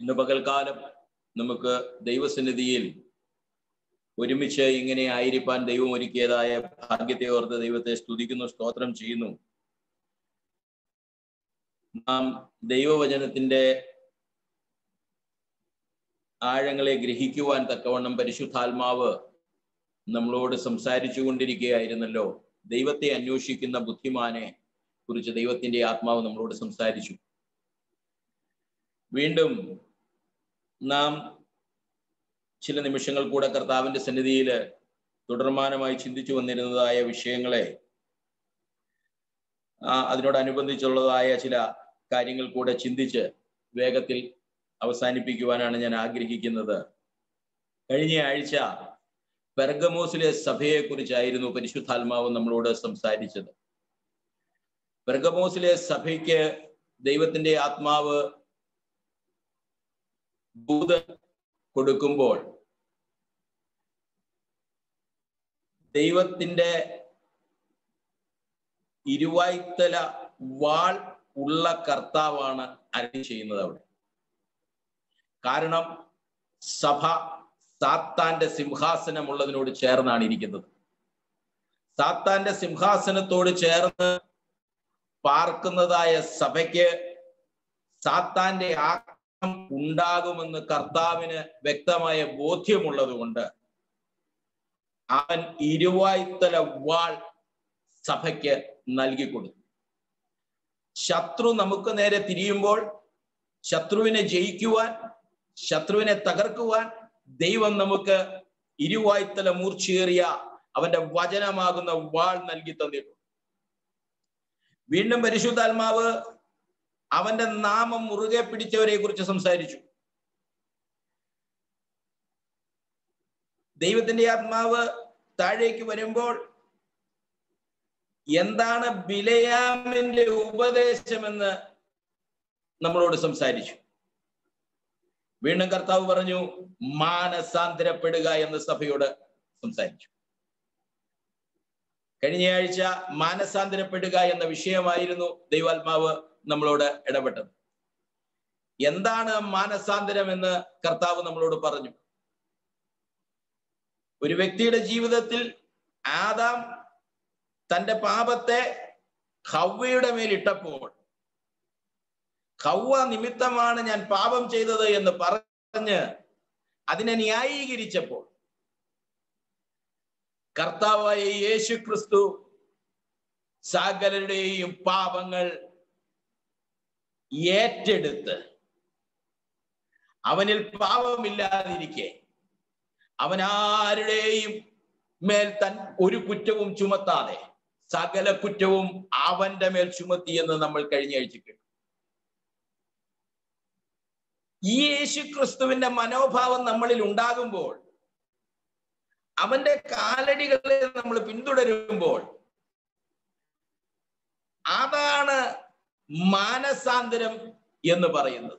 ഇന്ന് പകൽക്കാലം നമുക്ക് ദൈവസന്നിധിയിൽ ഒരുമിച്ച് ഇങ്ങനെ ആയിരിക്കാൻ ദൈവം ഒരുക്കിയതായ ഭാഗ്യത്തെ ഓർത്ത് ദൈവത്തെ സ്തുതിക്കുന്നു സ്തോത്രം ചെയ്യുന്നു നാം ദൈവവചനത്തിന്റെ ആഴങ്ങളെ ഗ്രഹിക്കുവാൻ തക്കവണ്ണം പരിശുദ്ധാത്മാവ് നമ്മളോട് സംസാരിച്ചു കൊണ്ടിരിക്കുകയായിരുന്നല്ലോ ദൈവത്തെ അന്വേഷിക്കുന്ന ബുദ്ധിമാനെ കുറിച്ച് ദൈവത്തിന്റെ ആത്മാവ് നമ്മളോട് സംസാരിച്ചു വീണ്ടും നാം ചില നിമിഷങ്ങൾ കൂടെ കർത്താവിന്റെ സന്നിധിയിൽ തുടർമാനമായി ചിന്തിച്ചു വന്നിരുന്നതായ വിഷയങ്ങളെ അതിനോടനുബന്ധിച്ചുള്ളതായ ചില കാര്യങ്ങൾ കൂടെ ചിന്തിച്ച് വേഗത്തിൽ അവസാനിപ്പിക്കുവാനാണ് ഞാൻ ആഗ്രഹിക്കുന്നത് കഴിഞ്ഞ ആഴ്ച പെർഗമോസിലെ സഭയെ കുറിച്ചായിരുന്നു പരിശുദ്ധാത്മാവ് നമ്മളോട് സംസാരിച്ചത് പെർഗമോസിലെ സഭയ്ക്ക് ദൈവത്തിന്റെ ആത്മാവ് ദൂത് കൊടുക്കുമ്പോൾ ദൈവത്തിന്റെ ഇരുവായ്ത്തല വാൾ ഉള്ള കർത്താവാണ് അരളി ചെയ്യുന്നത് അവിടെ കാരണം സഭ സാത്താന്റെ സിംഹാസനം ഉള്ളതിനോട് ചേർന്നാണ് ഇരിക്കുന്നത് സാത്താന്റെ സിംഹാസനത്തോട് ചേർന്ന് പാർക്കുന്നതായ സഭയ്ക്ക് സാത്താന്റെ ആക്രമം ഉണ്ടാകുമെന്ന് കർത്താവിന് വ്യക്തമായ ബോധ്യമുള്ളത് കൊണ്ട് അവൻ ഇരുവായ്ത്തല വാൾ സഭയ്ക്ക് നൽകി കൊടുത്തു ശത്രു നമുക്ക് നേരെ തിരിയുമ്പോൾ ശത്രുവിനെ ജയിക്കുവാൻ ശത്രുവിനെ തകർക്കുവാൻ ദൈവം നമുക്ക് ഇരുവായ്ത്തല മൂർച്ചയേറിയ അവന്റെ വചനമാകുന്ന വാൾ നൽകി തന്നിട്ടുണ്ട് വീണ്ടും പരിശുദ്ധാത്മാവ് അവന്റെ നാമം മുറുകെ പിടിച്ചവരെ കുറിച്ച് സംസാരിച്ചു ദൈവത്തിന്റെ ആത്മാവ് താഴേക്ക് വരുമ്പോൾ എന്താണ് ബിലയാമിന്റെ ഉപദേശമെന്ന് നമ്മളോട് സംസാരിച്ചു വീണ്ടും കർത്താവ് പറഞ്ഞു മാനസാന്തരപ്പെടുക എന്ന് സഭയോട് സംസാരിച്ചു കഴിഞ്ഞയാഴ്ച മാനസാന്തരപ്പെടുക എന്ന വിഷയമായിരുന്നു ദൈവാത്മാവ് നമ്മളോട് ഇടപെട്ടത് എന്താണ് മാനസാന്തരം എന്ന് കർത്താവ് നമ്മളോട് പറഞ്ഞു ഒരു വ്യക്തിയുടെ ജീവിതത്തിൽ ആദാം തന്റെ പാപത്തെ ഹവ്വയുടെ മേലിട്ടപ്പോൾ ഹവ്വ നിമിത്തമാണ് ഞാൻ പാപം ചെയ്തത് എന്ന് പറഞ്ഞ് അതിനെ ന്യായീകരിച്ചപ്പോൾ കർത്താവായ യേശു ക്രിസ്തു സകലരുടെയും പാപങ്ങൾ ഏറ്റെടുത്ത് അവനിൽ പാപമില്ലാതിരിക്കെ അവൻ ആരുടെയും മേൽ തൻ ഒരു കുറ്റവും ചുമത്താതെ സകല കുറ്റവും അവന്റെ മേൽ ചുമത്തി എന്ന് നമ്മൾ കഴിഞ്ഞ ആഴ്ച കേട്ടു ഈ യേശു ക്രിസ്തുവിന്റെ മനോഭാവം നമ്മളിൽ ഉണ്ടാകുമ്പോൾ അവന്റെ കാലടികളെ നമ്മൾ പിന്തുടരുമ്പോൾ അതാണ് മാനസാന്തരം എന്ന് പറയുന്നത്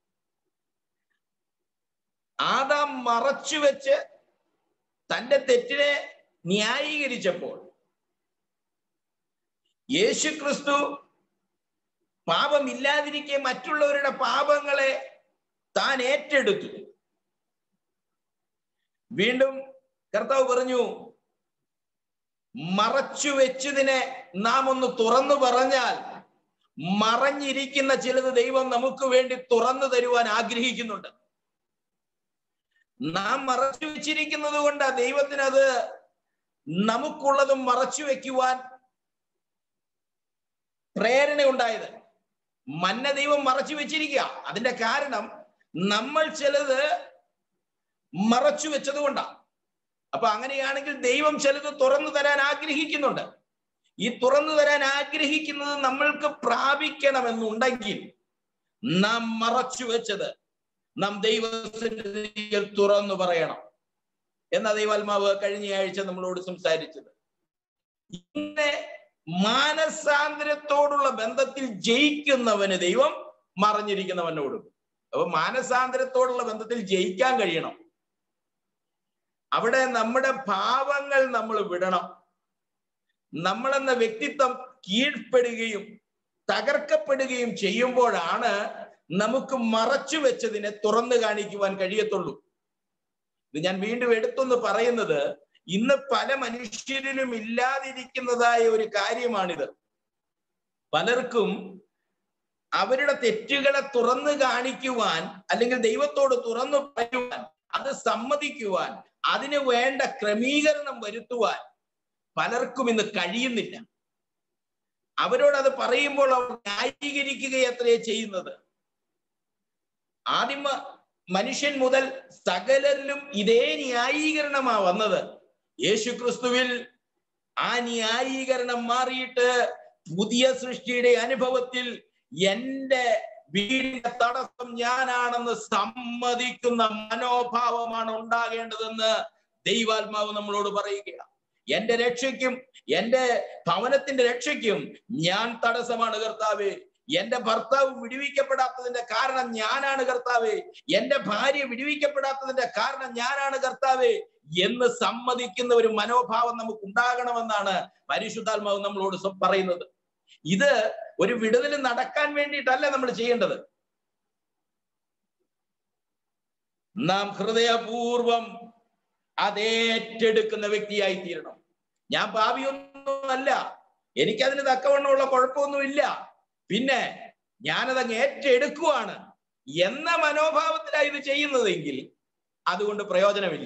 ആദാം മറച്ചു വെച്ച് തന്റെ തെറ്റിനെ ന്യായീകരിച്ചപ്പോൾ യേശു ക്രിസ്തു പാപമില്ലാതിരിക്കെ മറ്റുള്ളവരുടെ പാപങ്ങളെ താൻ ഏറ്റെടുത്തു വീണ്ടും കർത്താവ് പറഞ്ഞു മറച്ചു വെച്ചതിനെ നാം ഒന്ന് തുറന്നു പറഞ്ഞാൽ മറഞ്ഞിരിക്കുന്ന ചിലത് ദൈവം നമുക്ക് വേണ്ടി തുറന്നു തരുവാൻ ആഗ്രഹിക്കുന്നുണ്ട് നാം മറച്ചു വെച്ചിരിക്കുന്നത് കൊണ്ട് ദൈവത്തിന് അത് നമുക്കുള്ളതും മറച്ചു വെക്കുവാൻ പ്രേരണ ഉണ്ടായത് മന്ന ദൈവം മറച്ചു വെച്ചിരിക്കുക അതിന്റെ കാരണം നമ്മൾ ചിലത് മറച്ചു വെച്ചത് കൊണ്ടാണ് അപ്പൊ അങ്ങനെയാണെങ്കിൽ ദൈവം ചിലത് തുറന്നു തരാൻ ആഗ്രഹിക്കുന്നുണ്ട് ഈ തുറന്നു തരാൻ ആഗ്രഹിക്കുന്നത് നമ്മൾക്ക് പ്രാപിക്കണമെന്നുണ്ടെങ്കിൽ നാം മറച്ചു വെച്ചത് നാം ദൈവത്തിന്റെ തുറന്നു പറയണം എന്ന ദൈവാത്മാവ് കഴിഞ്ഞ ആഴ്ച നമ്മളോട് സംസാരിച്ചത് ഇങ്ങനെ മാനസാന്തരത്തോടുള്ള ബന്ധത്തിൽ ജയിക്കുന്നവന് ദൈവം മറഞ്ഞിരിക്കുന്നവന് കൊടുക്കും അപ്പൊ മാനസാന്തരത്തോടുള്ള ബന്ധത്തിൽ ജയിക്കാൻ കഴിയണം അവിടെ നമ്മുടെ ഭാവങ്ങൾ നമ്മൾ വിടണം നമ്മളെന്ന വ്യക്തിത്വം കീഴ്പ്പെടുകയും തകർക്കപ്പെടുകയും ചെയ്യുമ്പോഴാണ് നമുക്ക് മറച്ചു വെച്ചതിനെ തുറന്നു കാണിക്കുവാൻ കഴിയത്തുള്ളൂ ഇത് ഞാൻ വീണ്ടും എടുത്തൊന്ന് പറയുന്നത് ഇന്ന് പല മനുഷ്യരിലും ഇല്ലാതിരിക്കുന്നതായ ഒരു കാര്യമാണിത് പലർക്കും അവരുടെ തെറ്റുകളെ തുറന്നു കാണിക്കുവാൻ അല്ലെങ്കിൽ ദൈവത്തോട് തുറന്നു പറയുവാൻ അത് സമ്മതിക്കുവാൻ അതിന് വേണ്ട ക്രമീകരണം വരുത്തുവാൻ പലർക്കും ഇന്ന് കഴിയുന്നില്ല അവരോട് അത് പറയുമ്പോൾ അവർ ന്യായീകരിക്കുകയത്രേ ചെയ്യുന്നത് ആദിമ മനുഷ്യൻ മുതൽ സകലരിലും ഇതേ ന്യായീകരണമാ വന്നത് യേശു ക്രിസ്തുവിൽ ആ ന്യായീകരണം മാറിയിട്ട് പുതിയ സൃഷ്ടിയുടെ അനുഭവത്തിൽ എന്റെ വീടിന്റെ തടസ്സം ഞാനാണെന്ന് സമ്മതിക്കുന്ന മനോഭാവമാണ് ഉണ്ടാകേണ്ടതെന്ന് ദൈവാത്മാവ് നമ്മളോട് പറയുക എന്റെ രക്ഷയ്ക്കും എന്റെ ഭവനത്തിന്റെ രക്ഷയ്ക്കും ഞാൻ തടസ്സമാണ് കർത്താവേ എന്റെ ഭർത്താവ് വിടുവിക്കപ്പെടാത്തതിന്റെ കാരണം ഞാനാണ് കർത്താവേ എന്റെ ഭാര്യ വിടുവിക്കപ്പെടാത്തതിന്റെ കാരണം ഞാനാണ് കർത്താവേ എന്ന് സമ്മതിക്കുന്ന ഒരു മനോഭാവം നമുക്ക് ഉണ്ടാകണമെന്നാണ് പരിശുദ്ധാത്മാവ് നമ്മളോട് പറയുന്നത് ഇത് ഒരു വിടുതൽ നടക്കാൻ വേണ്ടിയിട്ടല്ല നമ്മൾ ചെയ്യേണ്ടത് നാം ഹൃദയപൂർവം അതേറ്റെടുക്കുന്ന വ്യക്തിയായി തീരണം ഞാൻ ഭാവിയൊന്നുമല്ല എനിക്കതിന് തക്കവണ്ണമുള്ള കുഴപ്പമൊന്നുമില്ല പിന്നെ ഞാനതങ്ങ് ഏറ്റെടുക്കുവാണ് എന്ന മനോഭാവത്തിലാണ് ഇത് ചെയ്യുന്നതെങ്കിൽ അതുകൊണ്ട് പ്രയോജനമില്ല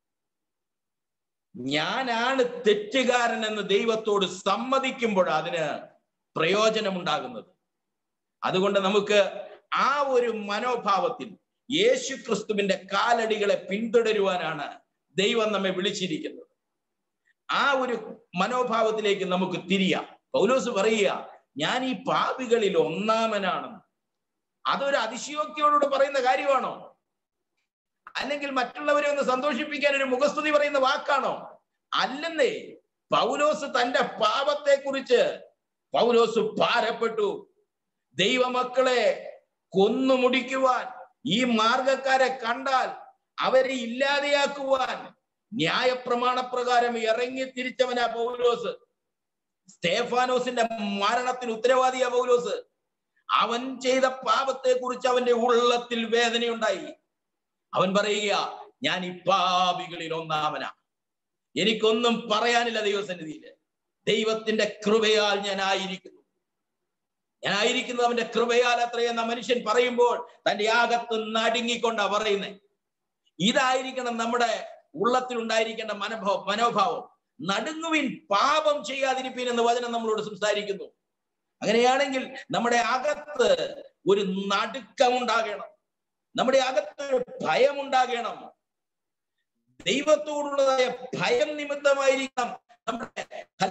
ഞാനാണ് തെറ്റുകാരൻ എന്ന് ദൈവത്തോട് സമ്മതിക്കുമ്പോൾ അതിന് പ്രയോജനമുണ്ടാകുന്നത് അതുകൊണ്ട് നമുക്ക് ആ ഒരു മനോഭാവത്തിൽ യേശു ക്രിസ്തുവിന്റെ കാലടികളെ പിന്തുടരുവാനാണ് ദൈവം നമ്മെ വിളിച്ചിരിക്കുന്നത് ആ ഒരു മനോഭാവത്തിലേക്ക് നമുക്ക് തിരിയാം പൗലോസ് പറയുക ഞാൻ ഈ പാപികളിൽ ഒന്നാമനാണെന്ന് അതൊരു അതിശയോക്തിയോടുകൂടെ പറയുന്ന കാര്യമാണോ അല്ലെങ്കിൽ മറ്റുള്ളവരെ ഒന്ന് സന്തോഷിപ്പിക്കാൻ ഒരു മുഖസ്തുതി പറയുന്ന വാക്കാണോ അല്ലെന്നേ പൗലോസ് തന്റെ പാപത്തെ കുറിച്ച് പൗലോസ് ഭാരപ്പെട്ടു ദൈവമക്കളെ കൊന്നു മുടിക്കുവാൻ ഈ മാർഗക്കാരെ കണ്ടാൽ അവരെ ഇല്ലാതെയാക്കുവാൻ ന്യായപ്രമാണപ്രകാരം ഇറങ്ങി തിരിച്ചവനാ പൗലോസ് സ്തേഫാനോസിന്റെ മരണത്തിന് ഉത്തരവാദിയാ പൗലോസ് അവൻ ചെയ്ത പാപത്തെ കുറിച്ച് അവന്റെ ഉള്ളത്തിൽ വേദനയുണ്ടായി അവൻ പറയുക ഞാൻ ഈ പാപികളിൽ ഒന്നാമനാ എനിക്കൊന്നും പറയാനില്ല ദൈവസന്നിധിയിൽ ദൈവത്തിന്റെ കൃപയാൽ ഞാൻ ആയിരിക്കുന്നു ഞാൻ ആയിരിക്കുന്നത് അവന്റെ കൃപയാൽ അത്രയെന്ന മനുഷ്യൻ പറയുമ്പോൾ തന്റെ ആകത്ത് നടുങ്ങിക്കൊണ്ടാ പറയുന്നത് ഇതായിരിക്കണം നമ്മുടെ ഉള്ളത്തിൽ ഉണ്ടായിരിക്കേണ്ട മനോഭാവം മനോഭാവം നടുങ്ങുവിൻ പാപം ചെയ്യാതിരിപ്പീൻ എന്ന് വചനം നമ്മളോട് സംസാരിക്കുന്നു അങ്ങനെയാണെങ്കിൽ നമ്മുടെ അകത്ത് ഒരു നടുക്കമുണ്ടാകണം നമ്മുടെ അകത്ത് ഒരു ഭയം ഉണ്ടാകണം ദൈവത്തോടുള്ളതായ ഭയം നിമിത്തമായിരിക്കണം നമ്മുടെ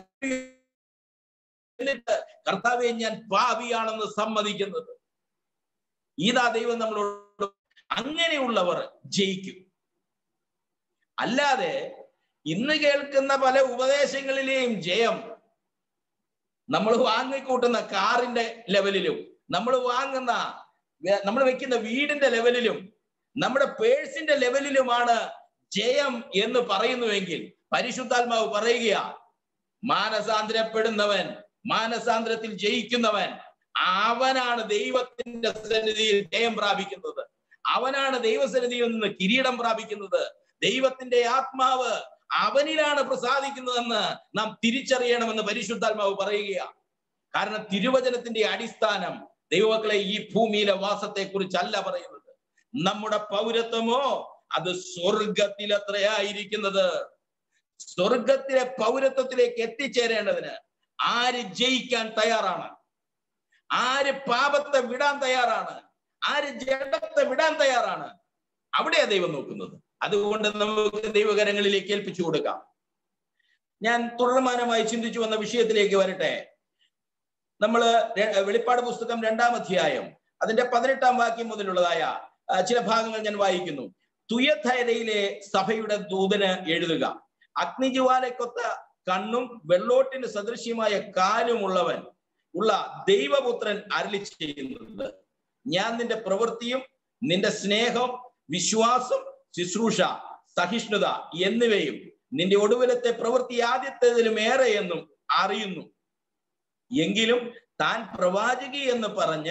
എന്നിട്ട് കർത്താവെ ഞാൻ പാപിയാണെന്ന് സമ്മതിക്കുന്നത് ഇതാ ദൈവം നമ്മളോട് അങ്ങനെയുള്ളവർ ജയിക്കും അല്ലാതെ ഇന്ന് കേൾക്കുന്ന പല ഉപദേശങ്ങളിലെയും ജയം നമ്മൾ വാങ്ങിക്കൂട്ടുന്ന കാറിന്റെ ലെവലിലും നമ്മൾ വാങ്ങുന്ന നമ്മൾ വെക്കുന്ന വീടിന്റെ ലെവലിലും നമ്മുടെ പേഴ്സിന്റെ ലെവലിലുമാണ് ജയം എന്ന് പറയുന്നുവെങ്കിൽ പരിശുദ്ധാത്മാവ് പറയുക മാനസാന്തരപ്പെടുന്നവൻ മാനസാന്തരത്തിൽ ജയിക്കുന്നവൻ അവനാണ് ദൈവത്തിന്റെ സന്നിധിയിൽ ജയം പ്രാപിക്കുന്നത് അവനാണ് ദൈവസന്നിധിയിൽ നിന്ന് കിരീടം പ്രാപിക്കുന്നത് ദൈവത്തിന്റെ ആത്മാവ് അവനിലാണ് പ്രസാദിക്കുന്നതെന്ന് നാം തിരിച്ചറിയണമെന്ന് പരിശുദ്ധാത്മാവ് പറയുകയാണ് കാരണം തിരുവചനത്തിന്റെ അടിസ്ഥാനം ദൈവമക്കളെ ഈ ഭൂമിയിലെ വാസത്തെ കുറിച്ചല്ല പറയുന്നത് നമ്മുടെ പൗരത്വമോ അത് സ്വർഗത്തിൽ എത്രയായിരിക്കുന്നത് സ്വർഗത്തിലെ പൗരത്വത്തിലേക്ക് എത്തിച്ചേരേണ്ടതിന് ആര് ജയിക്കാൻ തയ്യാറാണ് ആര് പാപത്തെ വിടാൻ തയ്യാറാണ് ആര് ജഡത്തെ വിടാൻ തയ്യാറാണ് അവിടെയാ ദൈവം നോക്കുന്നത് അതുകൊണ്ട് നമുക്ക് ദൈവകരങ്ങളിലേക്ക് ഏൽപ്പിച്ചു കൊടുക്കാം ഞാൻ തുടർമാനമായി ചിന്തിച്ചു വന്ന വിഷയത്തിലേക്ക് വരട്ടെ നമ്മൾ വെളിപ്പാട് പുസ്തകം രണ്ടാം അധ്യായം അതിന്റെ പതിനെട്ടാം വാക്യം മുതലുള്ളതായ ചില ഭാഗങ്ങൾ ഞാൻ വായിക്കുന്നു തുയധൈരയിലെ സഭയുടെ ദൂതന് എഴുതുക അഗ്നിജ്വാലക്കൊത്ത കണ്ണും വെള്ളോട്ടിന് സദൃശ്യമായ കാലുമുള്ളവൻ ഉള്ള ദൈവപുത്രൻ അരളി ചെയ്യുന്നത് ഞാൻ നിന്റെ പ്രവൃത്തിയും നിന്റെ സ്നേഹം വിശ്വാസം ശുശ്രൂഷ സഹിഷ്ണുത എന്നിവയും നിന്റെ ഒടുവിലത്തെ പ്രവൃത്തി ആദ്യത്തേതിലും ഏറെ എന്നും അറിയുന്നു എങ്കിലും താൻ പ്രവാചകി എന്ന് പറഞ്ഞ്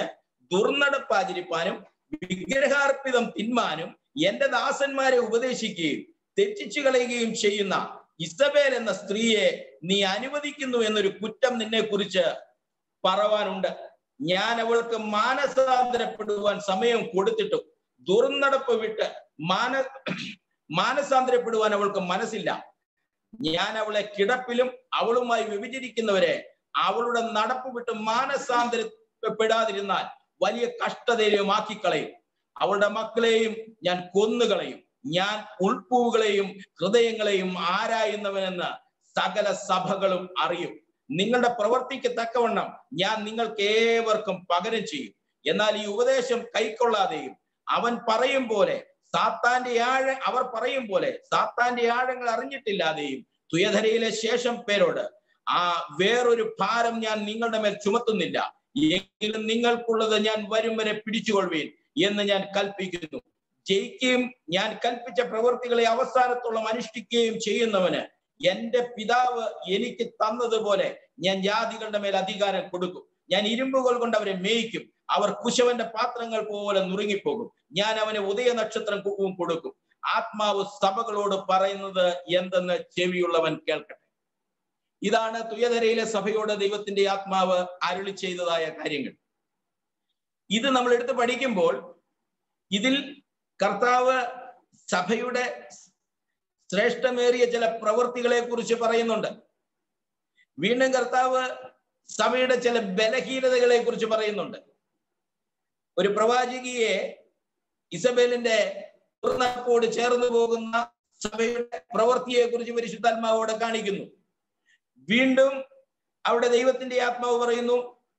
ദുർനടപ്പാചരിപ്പാനും വിഗ്രഹാർപ്പിതം തിന്മാനും എന്റെ ദാസന്മാരെ ഉപദേശിക്കുകയും തെറ്റിച്ചു കളയുകയും ചെയ്യുന്ന ഇസബേൽ എന്ന സ്ത്രീയെ നീ അനുവദിക്കുന്നു എന്നൊരു കുറ്റം നിന്നെ കുറിച്ച് പറവാനുണ്ട് ഞാൻ അവൾക്ക് മാനസാന്തരപ്പെടുവാൻ സമയം കൊടുത്തിട്ടും ദുർനടപ്പ് വിട്ട് മാന മാനസാന്തരപ്പെടുവാൻ അവൾക്ക് മനസ്സില്ല ഞാൻ അവളെ കിടപ്പിലും അവളുമായി വിഭജിക്കുന്നവരെ അവളുടെ നടപ്പ് വിട്ട് മാനസാന്തരപ്പെടാതിരുന്നാൽ വലിയ കഷ്ടതയിലുമാക്കി കളയും അവളുടെ മക്കളെയും ഞാൻ കൊന്നുകളയും ഞാൻ ഉൾപ്പൂവുകളെയും ഹൃദയങ്ങളെയും ആരായുന്നവനെന്ന് സകല സഭകളും അറിയും നിങ്ങളുടെ പ്രവർത്തിക്ക് തക്കവണ്ണം ഞാൻ നിങ്ങൾക്ക് ഏവർക്കും പകരം ചെയ്യും എന്നാൽ ഈ ഉപദേശം കൈക്കൊള്ളാതെയും അവൻ പറയും പോലെ സാത്താന്റെ ആഴ അവർ പറയും പോലെ സാത്താന്റെ ആഴങ്ങൾ അറിഞ്ഞിട്ടില്ലാതെയും തുയധരയിലെ ശേഷം പേരോട് ആ വേറൊരു ഭാരം ഞാൻ നിങ്ങളുടെ മേൽ ചുമത്തുന്നില്ല എങ്കിലും നിങ്ങൾക്കുള്ളത് ഞാൻ വരും വരെ പിടിച്ചുകൊള്ളുവീൻ എന്ന് ഞാൻ കൽപ്പിക്കുന്നു ജയിക്കുകയും ഞാൻ കൽപ്പിച്ച പ്രവൃത്തികളെ അവസാനത്തോളം അനുഷ്ഠിക്കുകയും ചെയ്യുന്നവന് എന്റെ പിതാവ് എനിക്ക് തന്നതുപോലെ ഞാൻ ജാതികളുടെ മേൽ അധികാരം കൊടുക്കും ഞാൻ ഇരുമ്പുകൾ കൊണ്ട് അവരെ മേയിക്കും അവർ കുശവന്റെ പാത്രങ്ങൾ പോലെ നുറുങ്ങിപ്പോകും ഞാൻ അവന് ഉദയ നക്ഷത്രം കുക്കും കൊടുക്കും ആത്മാവ് സഭകളോട് പറയുന്നത് എന്തെന്ന് ചെവിയുള്ളവൻ കേൾക്കട്ടെ ഇതാണ് തുയധരയിലെ സഭയോട് ദൈവത്തിന്റെ ആത്മാവ് അരുളി ചെയ്തതായ കാര്യങ്ങൾ ഇത് നമ്മൾ എടുത്ത് പഠിക്കുമ്പോൾ ഇതിൽ കർത്താവ് സഭയുടെ ശ്രേഷ്ഠമേറിയ ചില പ്രവൃത്തികളെ കുറിച്ച് പറയുന്നുണ്ട് വീണ്ടും കർത്താവ് സഭയുടെ ചില ബലഹീനതകളെ കുറിച്ച് പറയുന്നുണ്ട് ഒരു പ്രവാചകിയെ ഇസബേലിന്റെ ദുർനടപ്പോട് ചേർന്ന് പോകുന്ന സഭയുടെ പ്രവൃത്തിയെ കുറിച്ച് പരിശുദ്ധാത്മാവോടെ കാണിക്കുന്നു വീണ്ടും അവിടെ ദൈവത്തിന്റെ ആത്മാവ് പറയുന്നു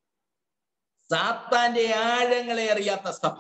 സാത്താന്റെ ആഴങ്ങളെ അറിയാത്ത സഭ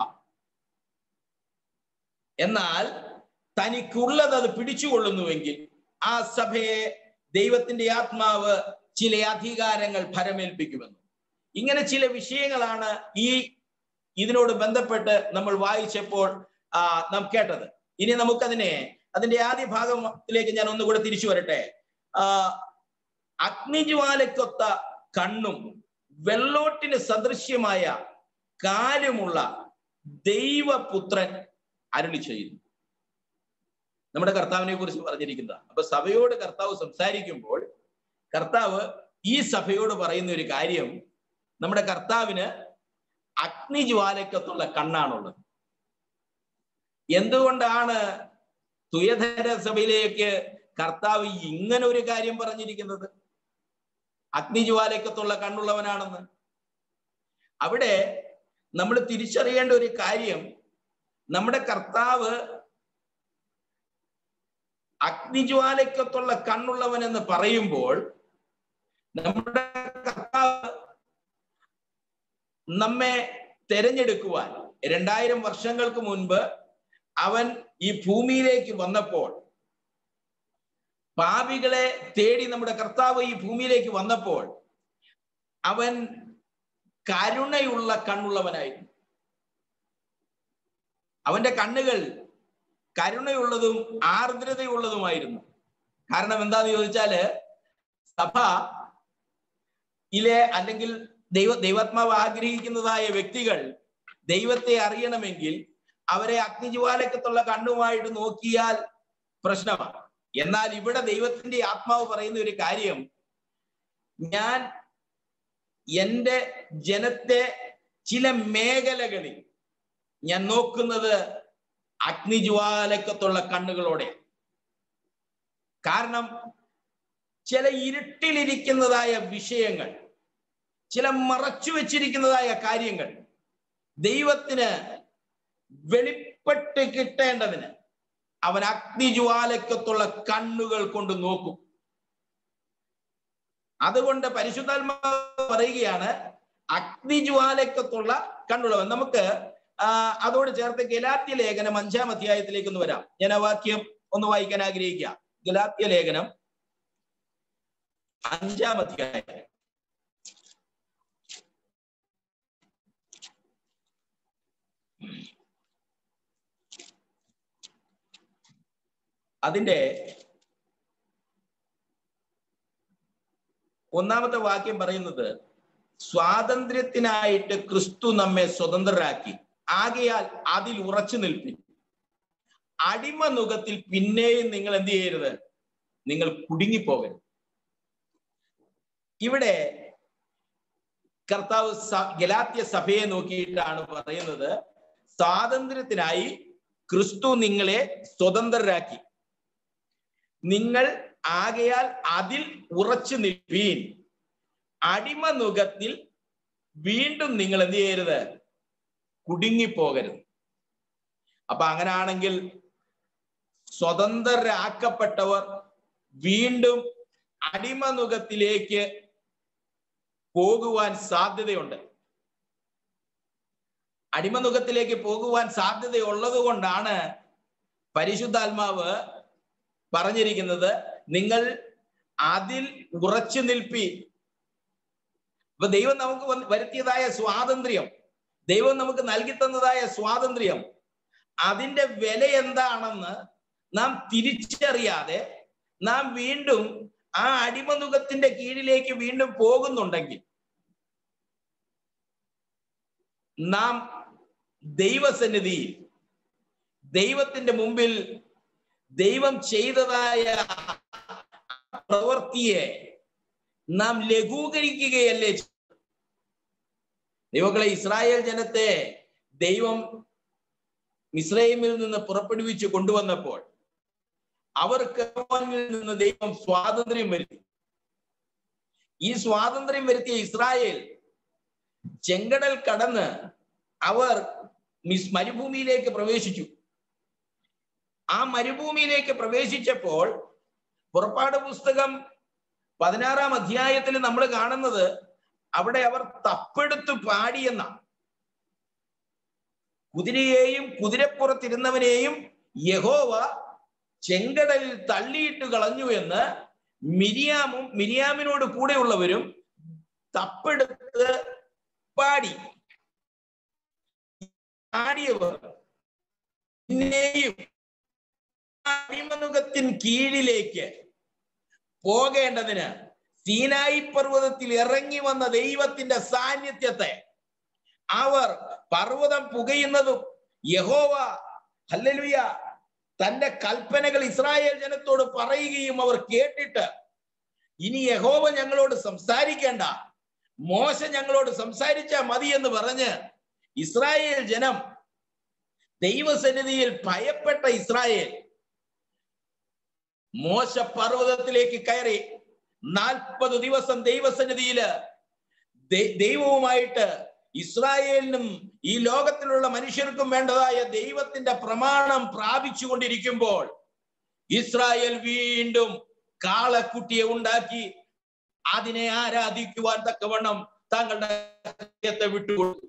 എന്നാൽ തനിക്കുള്ളത് അത് പിടിച്ചുകൊള്ളുന്നുവെങ്കിൽ ആ സഭയെ ദൈവത്തിന്റെ ആത്മാവ് ചില അധികാരങ്ങൾ ഫലമേൽപ്പിക്കുമെന്ന് ഇങ്ങനെ ചില വിഷയങ്ങളാണ് ഈ ഇതിനോട് ബന്ധപ്പെട്ട് നമ്മൾ വായിച്ചപ്പോൾ ആ നാം കേട്ടത് ഇനി നമുക്കതിനെ അതിന്റെ ആദ്യ ഭാഗത്തിലേക്ക് ഞാൻ ഒന്നുകൂടെ തിരിച്ചു വരട്ടെ ആ അഗ്നിജ്വാലക്കൊത്ത കണ്ണും വെള്ളോട്ടിന് സദൃശ്യമായ കാലുമുള്ള ദൈവപുത്രൻ അരുളി ചെയ്യുന്നു നമ്മുടെ കർത്താവിനെ കുറിച്ച് പറഞ്ഞിരിക്കുന്നത് അപ്പൊ സഭയോട് കർത്താവ് സംസാരിക്കുമ്പോൾ കർത്താവ് ഈ സഭയോട് പറയുന്ന ഒരു കാര്യം നമ്മുടെ കർത്താവിന് അഗ്നിജ്വാലക്കത്തുള്ള കണ്ണാണുള്ളത് എന്തുകൊണ്ടാണ് തുയധര സഭയിലേക്ക് കർത്താവ് ഇങ്ങനെ ഒരു കാര്യം പറഞ്ഞിരിക്കുന്നത് അഗ്നിജ്വാലക്കത്തുള്ള കണ്ണുള്ളവനാണെന്ന് അവിടെ നമ്മൾ തിരിച്ചറിയേണ്ട ഒരു കാര്യം നമ്മുടെ കർത്താവ് അഗ്നിജ്വാലക്കത്തുള്ള കണ്ണുള്ളവൻ എന്ന് പറയുമ്പോൾ നമ്മുടെ കർത്താവ് നമ്മെ തെരഞ്ഞെടുക്കുവാൻ രണ്ടായിരം വർഷങ്ങൾക്ക് മുൻപ് അവൻ ഈ ഭൂമിയിലേക്ക് വന്നപ്പോൾ പാപികളെ തേടി നമ്മുടെ കർത്താവ് ഈ ഭൂമിയിലേക്ക് വന്നപ്പോൾ അവൻ കരുണയുള്ള കണ്ണുള്ളവനായിരുന്നു അവന്റെ കണ്ണുകൾ കരുണയുള്ളതും ആർദ്രതയുള്ളതുമായിരുന്നു കാരണം എന്താന്ന് ചോദിച്ചാല് സഭ ഇലെ അല്ലെങ്കിൽ ദൈവ ദൈവാത്മാവ് ആഗ്രഹിക്കുന്നതായ വ്യക്തികൾ ദൈവത്തെ അറിയണമെങ്കിൽ അവരെ അഗ്നിജ്വാലക്കത്തുള്ള കണ്ണുമായിട്ട് നോക്കിയാൽ പ്രശ്നമാണ് എന്നാൽ ഇവിടെ ദൈവത്തിന്റെ ആത്മാവ് പറയുന്ന ഒരു കാര്യം ഞാൻ എൻ്റെ ജനത്തെ ചില മേഖലകളിൽ ഞാൻ നോക്കുന്നത് അഗ്നിജ്വാലക്കത്തുള്ള കണ്ണുകളോടെ കാരണം ചില ഇരുട്ടിലിരിക്കുന്നതായ വിഷയങ്ങൾ ചില മറച്ചു വെച്ചിരിക്കുന്നതായ കാര്യങ്ങൾ ദൈവത്തിന് വെളിപ്പെട്ട് കിട്ടേണ്ടതിന് അവൻ അഗ്നിജ്വാലക്കത്തുള്ള കണ്ണുകൾ കൊണ്ട് നോക്കും അതുകൊണ്ട് പരിശുദ്ധാത്മാവ് പറയുകയാണ് അഗ്നിജ്വാലക്കത്തുള്ള കണ്ണുള്ളവൻ നമുക്ക് ആ അതോട് ചേർത്ത് ഗലാത്യ ലേഖനം അഞ്ചാം അധ്യായത്തിലേക്ക് ഒന്ന് വരാം ഞാൻ ആ വാക്യം ഒന്ന് വായിക്കാൻ ആഗ്രഹിക്കുക ഗലാത്യ ലേഖനം അഞ്ചാം അധ്യായം അതിന്റെ ഒന്നാമത്തെ വാക്യം പറയുന്നത് സ്വാതന്ത്ര്യത്തിനായിട്ട് ക്രിസ്തു നമ്മെ സ്വതന്ത്രരാക്കി ആകയാൽ അതിൽ ഉറച്ചു നിൽപ്പിൻ അടിമ നുഖത്തിൽ പിന്നെയും നിങ്ങൾ എന്ത് ചെയ്യരുത് നിങ്ങൾ കുടുങ്ങിപ്പോകരുത് ഇവിടെ കർത്താവ് ഗലാത്യ സഭയെ നോക്കിയിട്ടാണ് പറയുന്നത് സ്വാതന്ത്ര്യത്തിനായി ക്രിസ്തു നിങ്ങളെ സ്വതന്ത്രരാക്കി നിങ്ങൾ ആകയാൽ അതിൽ ഉറച്ചു നിൽപ്പീൻ അടിമ നുഖത്തിൽ വീണ്ടും നിങ്ങൾ എന്ത് ചെയ്യരുത് കുടുങ്ങിപ്പോകരുത് അപ്പൊ അങ്ങനാണെങ്കിൽ സ്വതന്ത്രരാക്കപ്പെട്ടവർ വീണ്ടും അടിമനുഖത്തിലേക്ക് പോകുവാൻ സാധ്യതയുണ്ട് അടിമനുഖത്തിലേക്ക് പോകുവാൻ സാധ്യതയുള്ളത് കൊണ്ടാണ് പരിശുദ്ധാത്മാവ് പറഞ്ഞിരിക്കുന്നത് നിങ്ങൾ അതിൽ ഉറച്ചു നിൽപ്പി അപ്പൊ ദൈവം നമുക്ക് വരുത്തിയതായ സ്വാതന്ത്ര്യം ദൈവം നമുക്ക് നൽകി തന്നതായ സ്വാതന്ത്ര്യം അതിന്റെ വില എന്താണെന്ന് നാം തിരിച്ചറിയാതെ നാം വീണ്ടും ആ അടിമനുഖത്തിന്റെ കീഴിലേക്ക് വീണ്ടും പോകുന്നുണ്ടെങ്കിൽ നാം ദൈവസന്നിധിയിൽ ദൈവത്തിന്റെ മുമ്പിൽ ദൈവം ചെയ്തതായ പ്രവൃത്തിയെ നാം ലഘൂകരിക്കുകയല്ലേ ദൈവങ്ങളെ ഇസ്രായേൽ ജനത്തെ ദൈവം ഇസ്രയേമിൽ നിന്ന് പുറപ്പെടുവിച്ച് കൊണ്ടുവന്നപ്പോൾ അവർക്ക് നിന്ന് ദൈവം സ്വാതന്ത്ര്യം വരുത്തി ഈ സ്വാതന്ത്ര്യം വരുത്തിയ ഇസ്രായേൽ ചെങ്കടൽ കടന്ന് അവർ മിസ് മരുഭൂമിയിലേക്ക് പ്രവേശിച്ചു ആ മരുഭൂമിയിലേക്ക് പ്രവേശിച്ചപ്പോൾ പുറപ്പാട് പുസ്തകം പതിനാറാം അധ്യായത്തിൽ നമ്മൾ കാണുന്നത് അവിടെ അവർ തപ്പെടുത്ത് പാടിയെന്ന കുതിരയെയും കുതിരപ്പുറത്തിരുന്നവനെയും യഹോവ ചെങ്കടലിൽ തള്ളിയിട്ട് കളഞ്ഞു എന്ന് മിരിയാമും മിരിയാമിനോട് കൂടെയുള്ളവരും തപ്പെടുത്ത് പാടി പാടിയവർ പിന്നെയും അടിമനുഖത്തിൻ കീഴിലേക്ക് പോകേണ്ടതിന് സീനായി പർവ്വതത്തിൽ ഇറങ്ങി വന്ന ദൈവത്തിന്റെ സാന്നിധ്യത്തെ അവർ പർവ്വതം പുകയുന്നതും യഹോവ ഹല്ലലുയ തന്റെ കൽപ്പനകൾ ഇസ്രായേൽ ജനത്തോട് പറയുകയും അവർ കേട്ടിട്ട് ഇനി യഹോവ ഞങ്ങളോട് സംസാരിക്കേണ്ട മോശ ഞങ്ങളോട് സംസാരിച്ചാൽ മതി എന്ന് പറഞ്ഞ് ഇസ്രായേൽ ജനം ദൈവസന്നിധിയിൽ ഭയപ്പെട്ട ഇസ്രായേൽ മോശ പർവ്വതത്തിലേക്ക് കയറി നാൽപ്പത് ദിവസം ദൈവസന്നിധിയില് ദൈവവുമായിട്ട് ഇസ്രായേലിനും ഈ ലോകത്തിലുള്ള മനുഷ്യർക്കും വേണ്ടതായ ദൈവത്തിന്റെ പ്രമാണം പ്രാപിച്ചു കൊണ്ടിരിക്കുമ്പോൾ ഇസ്രായേൽ വീണ്ടും കാളക്കുട്ടിയെ ഉണ്ടാക്കി അതിനെ ആരാധിക്കുവാൻ തക്കവണ്ണം തങ്ങളുടെ ഹൃദയത്തെ വിട്ടുകൊടുത്തു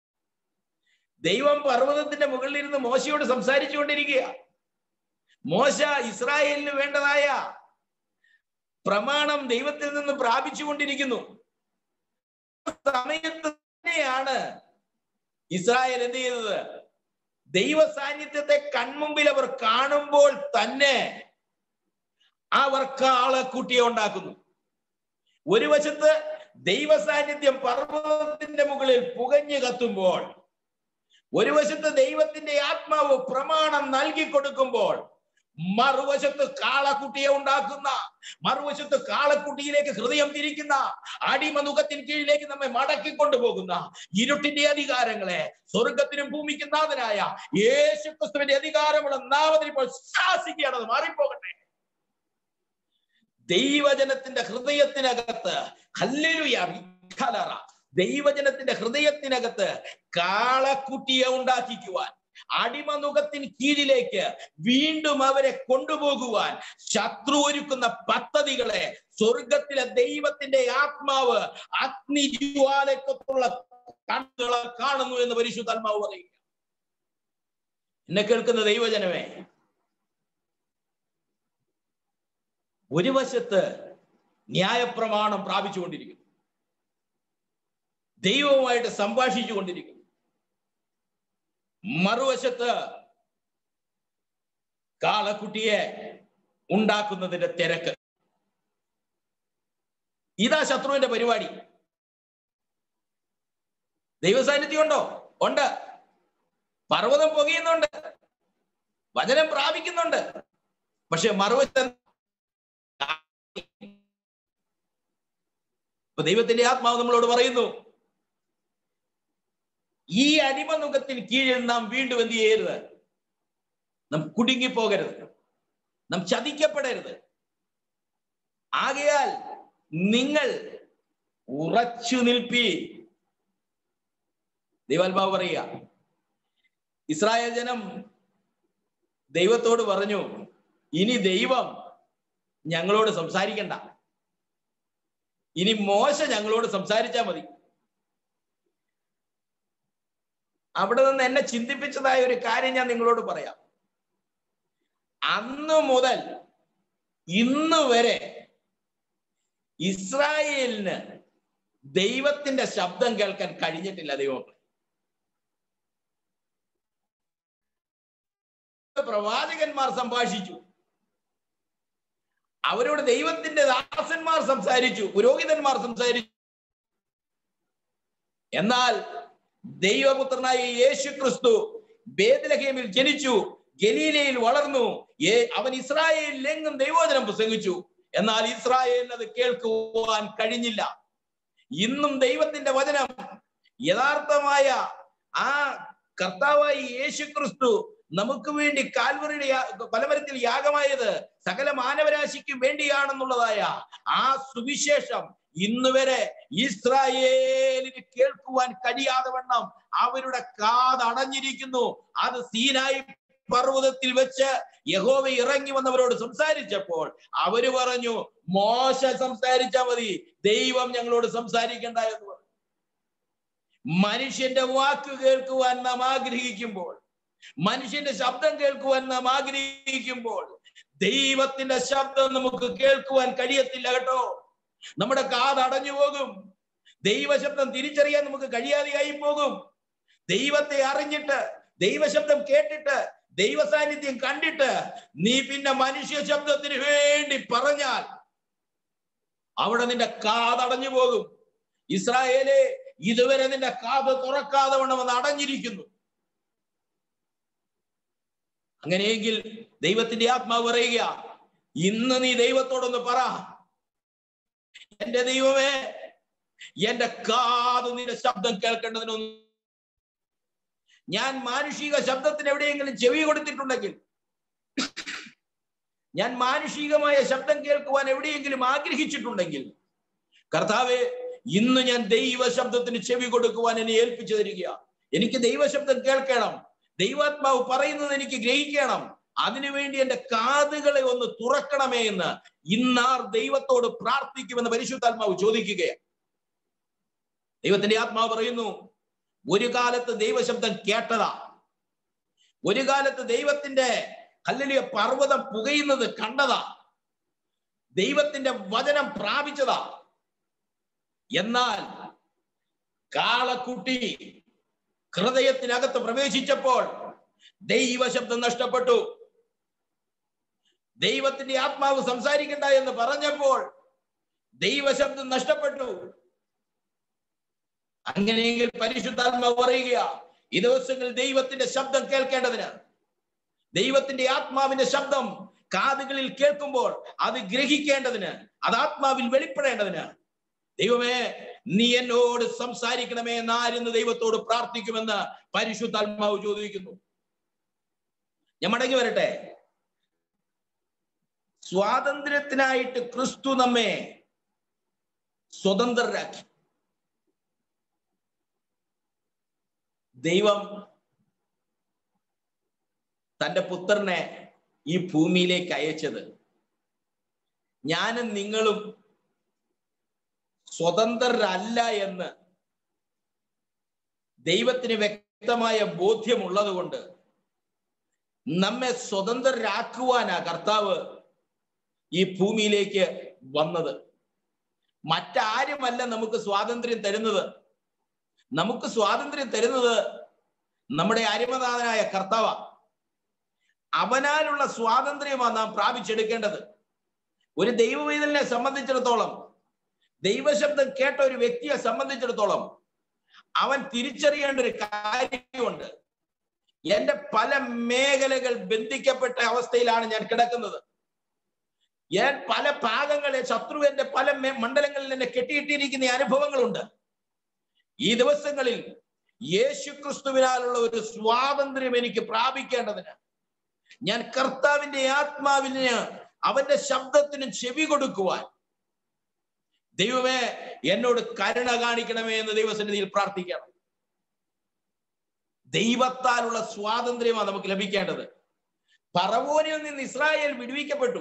ദൈവം പർവ്വതത്തിന്റെ മുകളിൽ ഇരുന്ന് മോശയോട് സംസാരിച്ചു കൊണ്ടിരിക്കുക മോശ ഇസ്രായേലിന് വേണ്ടതായ പ്രമാണം ദൈവത്തിൽ നിന്ന് പ്രാപിച്ചു കൊണ്ടിരിക്കുന്നു സമയത്ത് തന്നെയാണ് ഇസ്രായേൽ എന്ത് ചെയ്തത് ദൈവ സാന്നിധ്യത്തെ കൺമുമ്പിൽ അവർ കാണുമ്പോൾ തന്നെ അവർ കാളക്കുട്ടിയെ ഉണ്ടാക്കുന്നു ഒരു വശത്ത് ദൈവ സാന്നിധ്യം പർവ്വതത്തിന്റെ മുകളിൽ പുകഞ്ഞു കത്തുമ്പോൾ ഒരു വശത്ത് ദൈവത്തിന്റെ ആത്മാവ് പ്രമാണം നൽകി കൊടുക്കുമ്പോൾ മറുവശത്ത് കാളക്കുട്ടിയെ ഉണ്ടാക്കുന്ന മറുവശത്ത് കാളക്കുട്ടിയിലേക്ക് ഹൃദയം തിരിക്കുന്ന അടിമനുഖത്തിന് കീഴിലേക്ക് നമ്മെ മടക്കി കൊണ്ടുപോകുന്ന ഇരുട്ടിന്റെ അധികാരങ്ങളെ സ്വർഗത്തിനും ഭൂമിക്കും നാഥനായ യേശു ക്രിസ്തുവിന്റെ അധികാരമുള്ള നാമത്തിൽ ഇപ്പോൾ ശാസിക്കുകയാണത് മാറിപ്പോകട്ടെ ദൈവജനത്തിന്റെ ഹൃദയത്തിനകത്ത് ഹല്ലേലൂയ വിഖലറ ദൈവജനത്തിന്റെ ഹൃദയത്തിനകത്ത് കാളക്കുട്ടിയെ ഉണ്ടാക്കിക്കുവാൻ അടിമനുഖത്തിന് കീഴിലേക്ക് വീണ്ടും അവരെ കൊണ്ടുപോകുവാൻ ശത്രു ഒരുക്കുന്ന പദ്ധതികളെ സ്വർഗത്തിലെ ദൈവത്തിന്റെ ആത്മാവ് അഗ്നിജ്വാലക്കത്തുള്ള കണ്ണുകളെ കാണുന്നു എന്ന് പരിശുദ്ധാത്മാവ് പറയുക എന്നെ കേൾക്കുന്ന ദൈവജനമേ ഒരു വശത്ത് ന്യായപ്രമാണം പ്രാപിച്ചുകൊണ്ടിരിക്കുന്നു ദൈവവുമായിട്ട് സംഭാഷിച്ചു കൊണ്ടിരിക്കുന്നു മറുവശത്ത് കാളക്കുട്ടിയെ ഉണ്ടാക്കുന്നതിന്റെ തിരക്ക് ഇതാ ശത്രുവിന്റെ പരിപാടി ദൈവസാന്നിധ്യം ഉണ്ടോ ഉണ്ട് പർവ്വതം പുകയുന്നുണ്ട് വചനം പ്രാപിക്കുന്നുണ്ട് പക്ഷെ മറുവശം ഇപ്പൊ ദൈവത്തിന്റെ ആത്മാവ് നമ്മളോട് പറയുന്നു ഈ അടിമനുഖത്തിന് കീഴിൽ നാം വീണ്ടും എന്ത് ചെയ്യരുത് നാം കുടുങ്ങിപ്പോകരുത് നാം ചതിക്കപ്പെടരുത് ആകയാൽ നിങ്ങൾ ഉറച്ചു നിൽപ്പി ദൈവാത്മാവ് പറയുക ഇസ്രായേൽ ജനം ദൈവത്തോട് പറഞ്ഞു ഇനി ദൈവം ഞങ്ങളോട് സംസാരിക്കണ്ട ഇനി മോശ ഞങ്ങളോട് സംസാരിച്ചാൽ മതി അവിടെ നിന്ന് എന്നെ ചിന്തിപ്പിച്ചതായ ഒരു കാര്യം ഞാൻ നിങ്ങളോട് പറയാം അന്ന് മുതൽ ഇന്ന് വരെ ഇസ്രായേലിന് ദൈവത്തിന്റെ ശബ്ദം കേൾക്കാൻ കഴിഞ്ഞിട്ടില്ല ദൈവം പ്രവാചകന്മാർ സംഭാഷിച്ചു അവരോട് ദൈവത്തിന്റെ ദാസന്മാർ സംസാരിച്ചു പുരോഹിതന്മാർ സംസാരിച്ചു എന്നാൽ ദൈവപുത്രനായ യേശു ക്രിസ്തു ബേദലഹേമിൽ ജനിച്ചു ഗലീലയിൽ വളർന്നു അവൻ ഇസ്രായേലിലെങ്ങും ദൈവോചനം പ്രസംഗിച്ചു എന്നാൽ ഇസ്രായേലിന് അത് കേൾക്കുവാൻ കഴിഞ്ഞില്ല ഇന്നും ദൈവത്തിന്റെ വചനം യഥാർത്ഥമായ ആ കർത്താവായി യേശു ക്രിസ്തു നമുക്ക് വേണ്ടി കാൽവറിയുടെ പലവരത്തിൽ യാഗമായത് സകല മാനവരാശിക്ക് വേണ്ടിയാണെന്നുള്ളതായ ആ സുവിശേഷം ഇന്ന് വരെ ഇസ്രായേലിന് കേൾക്കുവാൻ കഴിയാതെ വണ്ണം അവരുടെ കാത് അടഞ്ഞിരിക്കുന്നു അത് സീനായി പർവ്വതത്തിൽ വെച്ച് യഹോവ ഇറങ്ങി വന്നവരോട് സംസാരിച്ചപ്പോൾ അവര് പറഞ്ഞു മോശ സംസാരിച്ചാൽ മതി ദൈവം ഞങ്ങളോട് സംസാരിക്കണ്ട എന്ന് പറഞ്ഞു മനുഷ്യന്റെ വാക്ക് കേൾക്കുവാൻ നാം ആഗ്രഹിക്കുമ്പോൾ മനുഷ്യന്റെ ശബ്ദം കേൾക്കുവാൻ നാം ആഗ്രഹിക്കുമ്പോൾ ദൈവത്തിന്റെ ശബ്ദം നമുക്ക് കേൾക്കുവാൻ കഴിയത്തില്ല കേട്ടോ നമ്മുടെ കാത് അടഞ്ഞു പോകും ദൈവശബ്ദം തിരിച്ചറിയാൻ നമുക്ക് കഴിയാതെയായി പോകും ദൈവത്തെ അറിഞ്ഞിട്ട് ദൈവശബ്ദം കേട്ടിട്ട് ദൈവ സാന്നിധ്യം കണ്ടിട്ട് നീ പിന്നെ മനുഷ്യ ശബ്ദത്തിന് വേണ്ടി പറഞ്ഞാൽ അവിടെ നിന്റെ കാതടഞ്ഞു പോകും ഇസ്രായേലെ ഇതുവരെ നിന്റെ കാത് തുറക്കാതെ വണ്ണം അത് അടഞ്ഞിരിക്കുന്നു അങ്ങനെയെങ്കിൽ ദൈവത്തിന്റെ ആത്മാവ് പറയുക ഇന്ന് നീ ദൈവത്തോടൊന്ന് പറ എന്റെ ദൈവമേ എന്റെ കാത് നിന്റെ ശബ്ദം കേൾക്കേണ്ടതിനൊന്നും ഞാൻ മാനുഷിക ശബ്ദത്തിന് എവിടെയെങ്കിലും ചെവി കൊടുത്തിട്ടുണ്ടെങ്കിൽ ഞാൻ മാനുഷികമായ ശബ്ദം കേൾക്കുവാൻ എവിടെയെങ്കിലും ആഗ്രഹിച്ചിട്ടുണ്ടെങ്കിൽ കർത്താവെ ഇന്ന് ഞാൻ ദൈവ ശബ്ദത്തിന് ചെവി കൊടുക്കുവാൻ എന്നെ ഏൽപ്പിച്ചു തരിക എനിക്ക് ദൈവശബ്ദം കേൾക്കണം ദൈവാത്മാവ് പറയുന്നത് എനിക്ക് ഗ്രഹിക്കണം അതിനുവേണ്ടി എന്റെ കാതുകളെ ഒന്ന് തുറക്കണമേ എന്ന് ഇന്നാർ ദൈവത്തോട് പ്രാർത്ഥിക്കുമെന്ന് പരിശുദ്ധാത്മാവ് ചോദിക്കുകയാണ് ദൈവത്തിന്റെ ആത്മാവ് പറയുന്നു ഒരു കാലത്ത് ദൈവശബ്ദം കേട്ടതാ ഒരു കാലത്ത് ദൈവത്തിന്റെ കല്ലിലിയ പർവ്വതം പുകയുന്നത് കണ്ടതാ ദൈവത്തിന്റെ വചനം പ്രാപിച്ചതാ എന്നാൽ കാളക്കുട്ടി ഹൃദയത്തിനകത്ത് പ്രവേശിച്ചപ്പോൾ ദൈവശബ്ദം നഷ്ടപ്പെട്ടു ദൈവത്തിന്റെ ആത്മാവ് സംസാരിക്കണ്ട എന്ന് പറഞ്ഞപ്പോൾ ദൈവശബ്ദം നഷ്ടപ്പെട്ടു അങ്ങനെയെങ്കിൽ പരിശുദ്ധാത്മാവ് പറയുക ഈ ദിവസങ്ങളിൽ ദൈവത്തിന്റെ ശബ്ദം കേൾക്കേണ്ടതിന് ദൈവത്തിന്റെ ആത്മാവിന്റെ ശബ്ദം കാതുകളിൽ കേൾക്കുമ്പോൾ അത് ഗ്രഹിക്കേണ്ടതിന് അത് ആത്മാവിൽ വെളിപ്പെടേണ്ടതിന് ദൈവമേ നീ എന്നോട് സംസാരിക്കണമേ എന്ന് ആരെന്ന് ദൈവത്തോട് പ്രാർത്ഥിക്കുമെന്ന് പരിശുദ്ധാത്മാവ് ചോദിക്കുന്നു ഞാൻ മടങ്ങി വരട്ടെ സ്വാതന്ത്ര്യത്തിനായിട്ട് ക്രിസ്തു നമ്മെ സ്വതന്ത്രരാക്കി ദൈവം തന്റെ പുത്രനെ ഈ ഭൂമിയിലേക്ക് അയച്ചത് ഞാനും നിങ്ങളും സ്വതന്ത്രരല്ല എന്ന് ദൈവത്തിന് വ്യക്തമായ ബോധ്യമുള്ളത് കൊണ്ട് നമ്മെ സ്വതന്ത്രരാക്കുവാനാ കർത്താവ് ഈ ഭൂമിയിലേക്ക് വന്നത് മറ്റാരുമല്ല നമുക്ക് സ്വാതന്ത്ര്യം തരുന്നത് നമുക്ക് സ്വാതന്ത്ര്യം തരുന്നത് നമ്മുടെ അരിമനാഥനായ കർത്താവ അവനാലുള്ള സ്വാതന്ത്ര്യമാണ് നാം പ്രാപിച്ചെടുക്കേണ്ടത് ഒരു ദൈവവൈതലിനെ സംബന്ധിച്ചിടത്തോളം ദൈവശബ്ദം കേട്ട ഒരു വ്യക്തിയെ സംബന്ധിച്ചിടത്തോളം അവൻ തിരിച്ചറിയേണ്ട ഒരു കാര്യമുണ്ട് എന്റെ പല മേഖലകൾ ബന്ധിക്കപ്പെട്ട അവസ്ഥയിലാണ് ഞാൻ കിടക്കുന്നത് ഞാൻ പല ഭാഗങ്ങളെ ശത്രു എന്റെ പല മേ- മണ്ഡലങ്ങളിൽ എന്നെ കെട്ടിയിട്ടിരിക്കുന്ന അനുഭവങ്ങളുണ്ട് ഈ ദിവസങ്ങളിൽ യേശു ക്രിസ്തുവിനാലുള്ള ഒരു സ്വാതന്ത്ര്യം എനിക്ക് പ്രാപിക്കേണ്ടതിന് ഞാൻ കർത്താവിന്റെ ആത്മാവിന് അവന്റെ ശബ്ദത്തിന് ചെവി കൊടുക്കുവാൻ ദൈവമേ എന്നോട് കരുണ കാണിക്കണമേ എന്ന് ദൈവസന്നിധിയിൽ പ്രാർത്ഥിക്കണം ദൈവത്താലുള്ള സ്വാതന്ത്ര്യമാണ് നമുക്ക് ലഭിക്കേണ്ടത് പറവോനിൽ നിന്ന് ഇസ്രായേൽ വിടുവിക്കപ്പെട്ടു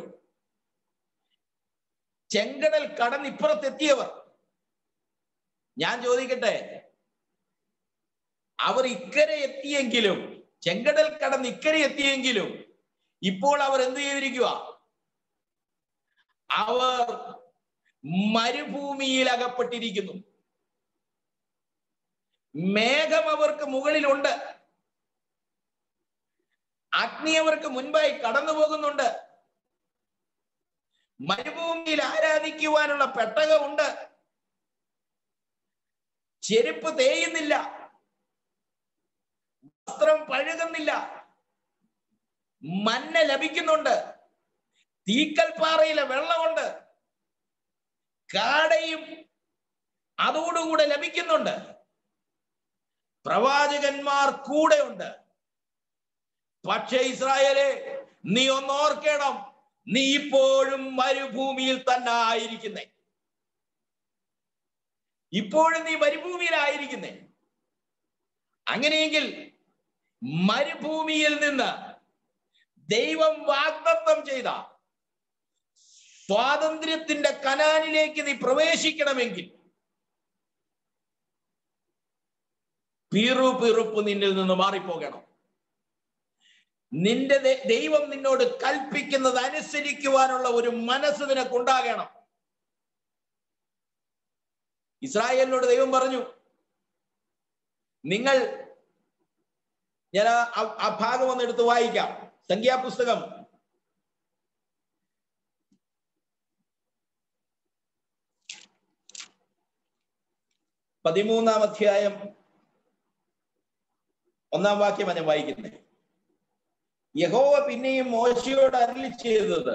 ചെങ്കടൽ കടന്നിപ്പുറത്തെത്തിയവർ ഞാൻ ചോദിക്കട്ടെ അവർ ഇക്കരെ എത്തിയെങ്കിലും ചെങ്കടൽ കടന്ന് ഇക്കരെ എത്തിയെങ്കിലും ഇപ്പോൾ അവർ എന്ത് ചെയ്തിരിക്കുക അവർ മരുഭൂമിയിൽ അകപ്പെട്ടിരിക്കുന്നു മേഘം അവർക്ക് മുകളിലുണ്ട് അഗ്നി അവർക്ക് മുൻപായി കടന്നു പോകുന്നുണ്ട് മരുഭൂമിയിൽ ആരാധിക്കുവാനുള്ള പെട്ടകമുണ്ട് ചെരുപ്പ് തേയുന്നില്ല വസ്ത്രം പഴുകുന്നില്ല മഞ്ഞ ലഭിക്കുന്നുണ്ട് തീക്കൽപ്പാറയിലെ വെള്ളമുണ്ട് കാടയും അതോടുകൂടെ ലഭിക്കുന്നുണ്ട് പ്രവാചകന്മാർ കൂടെയുണ്ട് പക്ഷേ ഇസ്രായേലെ നീ ഒന്നോർക്കണം നീ ഇപ്പോഴും മരുഭൂമിയിൽ തന്നെ ആയിരിക്കുന്നേ ഇപ്പോഴും നീ മരുഭൂമിയിലായിരിക്കുന്നേ അങ്ങനെയെങ്കിൽ മരുഭൂമിയിൽ നിന്ന് ദൈവം വാഗ്ദത്തം ചെയ്ത സ്വാതന്ത്ര്യത്തിന്റെ കനാനിലേക്ക് നീ പ്രവേശിക്കണമെങ്കിൽ പീറു പിറുപ്പ് നിന്നിൽ നിന്ന് മാറിപ്പോകണം നിന്റെ ദൈ- ദൈവം നിന്നോട് കൽപ്പിക്കുന്നത് അനുസരിക്കുവാനുള്ള ഒരു മനസ്സ് നിനക്കുണ്ടാകണം ഇസ്രായേലിനോട് ദൈവം പറഞ്ഞു നിങ്ങൾ ഞാൻ ആ- ആ- ആ ഭാഗം ഒന്ന് എടുത്ത് വായിക്കാം സംഖ്യാപുസ്തകം പതിമൂന്നാം അധ്യായം ഒന്നാം വാക്യമാണ് ഞാൻ വായിക്കുന്നത് യഹോവ പിന്നെയും മോശയോട് അരളി ചെയ്തത്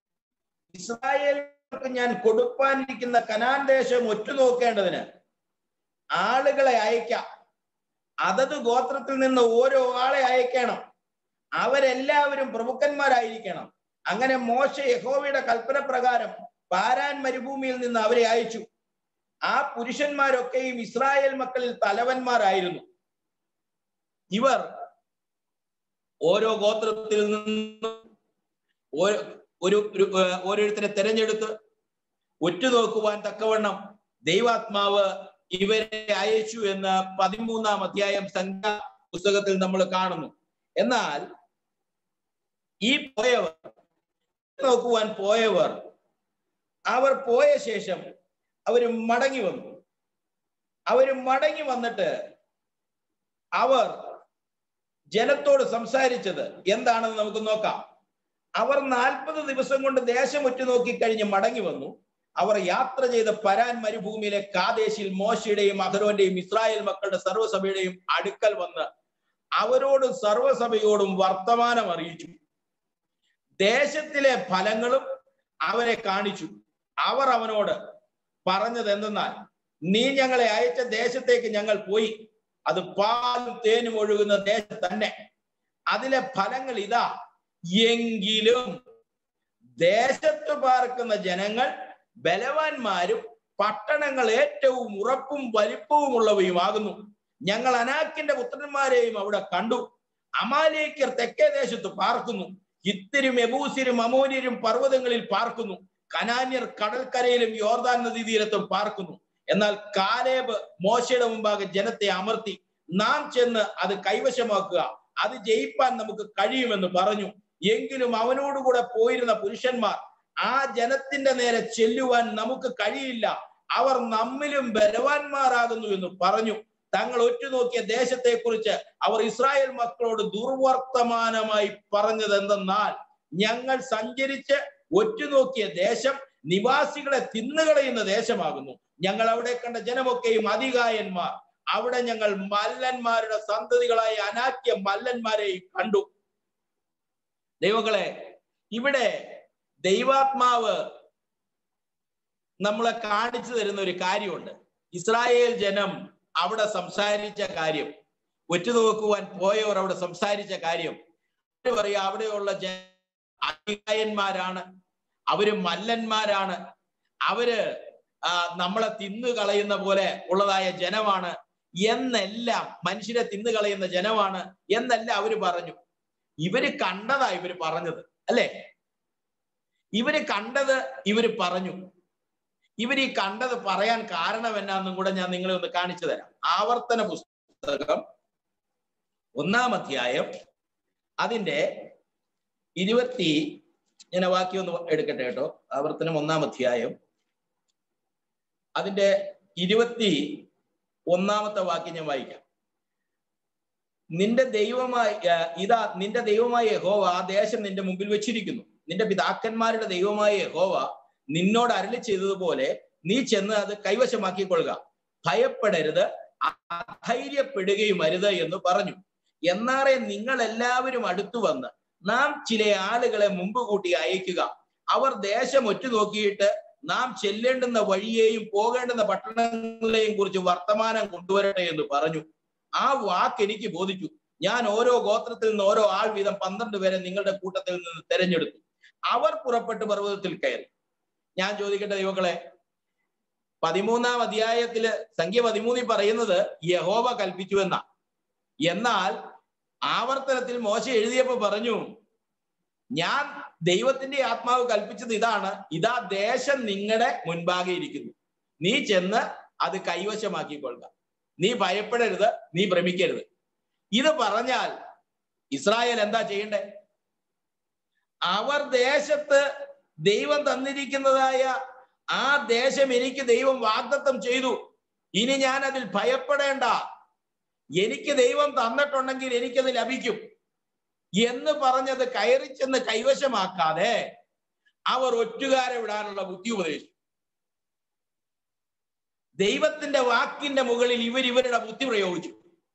ഇസ്രായേലിന് ഞാൻ കൊടുപ്പാനിരിക്കുന്ന കനാൻ ദേശം ഒറ്റുനോക്കേണ്ടതിന് ആളുകളെ അയക്കാം അതത് ഗോത്രത്തിൽ നിന്ന് ഓരോ ആളെ അയക്കണം അവരെല്ലാവരും പ്രമുഖന്മാരായിരിക്കണം അങ്ങനെ മോശ യഹോവയുടെ കൽപ്പന പ്രകാരം പാരാൻ മരുഭൂമിയിൽ നിന്ന് അവരെ അയച്ചു ആ പുരുഷന്മാരൊക്കെയും ഇസ്രായേൽ മക്കളിൽ തലവന്മാരായിരുന്നു ഇവർ ഓരോ ഗോത്രത്തിൽ നിന്നും ഓരോ- ഒരു ഒരു, ഏർ, ഓരോരുത്തരെ തെരഞ്ഞെടുത്ത് ഒറ്റുനോക്കുവാൻ തക്കവണ്ണം ദൈവാത്മാവ് ഇവരെ അയച്ചു എന്ന് പതിമൂന്നാം അധ്യായം സംഖ്യ പുസ്തകത്തിൽ നമ്മൾ കാണുന്നു എന്നാൽ ഈ പോയവർ നോക്കുവാൻ പോയവർ അവർ പോയ ശേഷം അവർ മടങ്ങി വന്നു അവര് മടങ്ങി വന്നിട്ട് അവർ ജനത്തോട് സംസാരിച്ചത് എന്താണെന്ന് നമുക്ക് നോക്കാം അവർ നാൽപ്പത് ദിവസം കൊണ്ട് ദേശം ഉറ്റുനോക്കി കഴിഞ്ഞ് മടങ്ങി വന്നു അവർ യാത്ര ചെയ്ത പരാൻ മരുഭൂമിയിലെ കാദേശിൽ മോശയുടെയും അഹരോന്റെയും ഇസ്രായേൽ മക്കളുടെ സർവ്വസഭയുടെയും അടുക്കൽ വന്ന് അവരോടും സർവ്വസഭയോടും വർത്തമാനം അറിയിച്ചു ദേശത്തിലെ ഫലങ്ങളും അവരെ കാണിച്ചു അവർ അവനോട് പറഞ്ഞത് എന്തെന്നാൽ നീ ഞങ്ങളെ അയച്ച ദേശത്തേക്ക് ഞങ്ങൾ പോയി അത് പാലും തേനും ഒഴുകുന്ന ദേശം തന്നെ അതിലെ ഫലങ്ങൾ ഇതാ എങ്കിലും ദേശത്ത് പാർക്കുന്ന ജനങ്ങൾ ബലവാന്മാരും പട്ടണങ്ങൾ ഏറ്റവും ഉറപ്പും വലിപ്പവുമുള്ളവയുമാകുന്നു ഞങ്ങൾ അനാക്കിന്റെ പുത്രന്മാരെയും അവിടെ കണ്ടു അമാലേക്കർ തെക്കേ ദേശത്ത് പാർക്കുന്നു ഹിത്തിരും എബൂസിരും അമോര്യരും പർവ്വതങ്ങളിൽ പാർക്കുന്നു കനാന്യർ കടൽക്കരയിലും യോർദാൻ നദീ തീരത്തും പാർക്കുന്നു എന്നാൽ കാലേബ് മോശയുടെ മുമ്പാകെ ജനത്തെ അമർത്തി നാം ചെന്ന് അത് കൈവശമാക്കുക അത് ജയിപ്പാൻ നമുക്ക് കഴിയുമെന്ന് പറഞ്ഞു എങ്കിലും അവനോടുകൂടെ പോയിരുന്ന പുരുഷന്മാർ ആ ജനത്തിന്റെ നേരെ ചെല്ലുവാൻ നമുക്ക് കഴിയില്ല അവർ നമ്മിലും ബലവാന്മാരാകുന്നു എന്ന് പറഞ്ഞു തങ്ങൾ ഒറ്റുനോക്കിയ ദേശത്തെക്കുറിച്ച് അവർ ഇസ്രായേൽ മക്കളോട് ദുർവർത്തമാനമായി പറഞ്ഞത് എന്തെന്നാൽ ഞങ്ങൾ സഞ്ചരിച്ച് ഒറ്റുനോക്കിയ ദേശം നിവാസികളെ തിന്നുകളയുന്ന ദേശമാകുന്നു ഞങ്ങൾ അവിടെ കണ്ട ജനമൊക്കെയും അധികായന്മാർ അവിടെ ഞങ്ങൾ മല്ലന്മാരുടെ സന്തതികളായ അനാക്യ മല്ലന്മാരെയും കണ്ടു ദൈവങ്ങളെ ഇവിടെ ദൈവാത്മാവ് നമ്മളെ കാണിച്ചു തരുന്ന ഒരു കാര്യമുണ്ട് ഇസ്രായേൽ ജനം അവിടെ സംസാരിച്ച കാര്യം ഒറ്റുനോക്കുവാൻ പോയവർ അവിടെ സംസാരിച്ച കാര്യം അവര് പറയാ അവിടെയുള്ള ജന അധികായന്മാരാണ് അവര് മല്ലന്മാരാണ് അവര് ആ, നമ്മളെ തിന്നു കളയുന്ന പോലെ ഉള്ളതായ ജനമാണ് എന്നെല്ലാം മനുഷ്യരെ തിന്നു കളയുന്ന ജനമാണ് എന്നെല്ലാം അവര് പറഞ്ഞു ഇവര് കണ്ടതാ ഇവര് പറഞ്ഞത് അല്ലെ ഇവര് കണ്ടത് ഇവര് പറഞ്ഞു ഇവർ ഈ കണ്ടത് പറയാൻ കാരണം എന്നാന്നും കൂടെ ഞാൻ നിങ്ങളെ ഒന്ന് കാണിച്ചു തരാം ആവർത്തന പുസ്തകം ഒന്നാം അധ്യായം അതിന്റെ ഇരുപത്തി ഞാൻ ആ വാക്യം ഒന്ന് എടുക്കട്ടെ കേട്ടോ ആവർത്തനം ഒന്നാം അധ്യായം അതിന്റെ ഇരുപത്തി ഒന്നാമത്തെ വാക്യം ഞാൻ വായിക്കാം നിന്റെ ദൈവമായി ആ, ഇതാ നിന്റെ ദൈവമായ യഹോവ ആ ദേശം നിന്റെ മുമ്പിൽ വെച്ചിരിക്കുന്നു നിന്റെ പിതാക്കന്മാരുടെ ദൈവമായ യഹോവ നിന്നോട് അരളി ചെയ്തതുപോലെ നീ ചെന്ന് അത് കൈവശമാക്കിക്കൊള്ളുക ഭയപ്പെടരുത് അധൈര്യപ്പെടുകയും അരുത് എന്ന് പറഞ്ഞു എന്നാറെ നിങ്ങൾ എല്ലാവരും അടുത്തു വന്ന് നാം ചില ആളുകളെ മുമ്പ് കൂട്ടി അയക്കുക അവർ ദേശം ഒറ്റുനോക്കിയിട്ട് നാം ചെല്ലേണ്ടുന്ന വഴിയെയും പോകേണ്ടുന്ന പട്ടണങ്ങളെയും കുറിച്ച് വർത്തമാനം കൊണ്ടുവരട്ടെ എന്ന് പറഞ്ഞു ആ വാക്ക് എനിക്ക് ബോധിച്ചു ഞാൻ ഓരോ ഗോത്രത്തിൽ നിന്ന് ഓരോ ആൾ വീതം പന്ത്രണ്ട് പേരെ നിങ്ങളുടെ കൂട്ടത്തിൽ നിന്ന് തെരഞ്ഞെടുത്തു അവർ പുറപ്പെട്ട് പർവ്വതത്തിൽ കയറി ഞാൻ ചോദിക്കട്ടെ ദൈവങ്ങളെ പതിമൂന്നാം അധ്യായത്തില് സംഖ്യ പതിമൂന്നിൽ പറയുന്നത് യഹോവ കൽപ്പിച്ചു എന്നാ എന്നാൽ ആവർത്തനത്തിൽ മോശ എഴുതിയപ്പോ പറഞ്ഞു ഞാൻ ദൈവത്തിന്റെ ആത്മാവ് കൽപ്പിച്ചത് ഇതാണ് ഇതാ ദേശം നിങ്ങളുടെ മുൻപാകെ ഇരിക്കുന്നു നീ ചെന്ന് അത് കൈവശമാക്കിക്കൊള്ളുക നീ ഭയപ്പെടരുത് നീ ഭ്രമിക്കരുത് ഇത് പറഞ്ഞാൽ ഇസ്രായേൽ എന്താ ചെയ്യണ്ടേ അവർ ദേശത്ത് ദൈവം തന്നിരിക്കുന്നതായ ആ ദേശം എനിക്ക് ദൈവം വാഗ്ദത്തം ചെയ്തു ഇനി ഞാൻ അതിൽ ഭയപ്പെടേണ്ട എനിക്ക് ദൈവം തന്നിട്ടുണ്ടെങ്കിൽ എനിക്കത് ലഭിക്കും എന്ന് പറഞ്ഞത് കയറി ചെന്ന് കൈവശമാക്കാതെ അവർ ഒറ്റുകാരെ വിടാനുള്ള ബുദ്ധി ഉപദേശിച്ചു ദൈവത്തിന്റെ വാക്കിന്റെ മുകളിൽ ഇവർ ഇവരുടെ ബുദ്ധി പ്രയോഗിച്ചു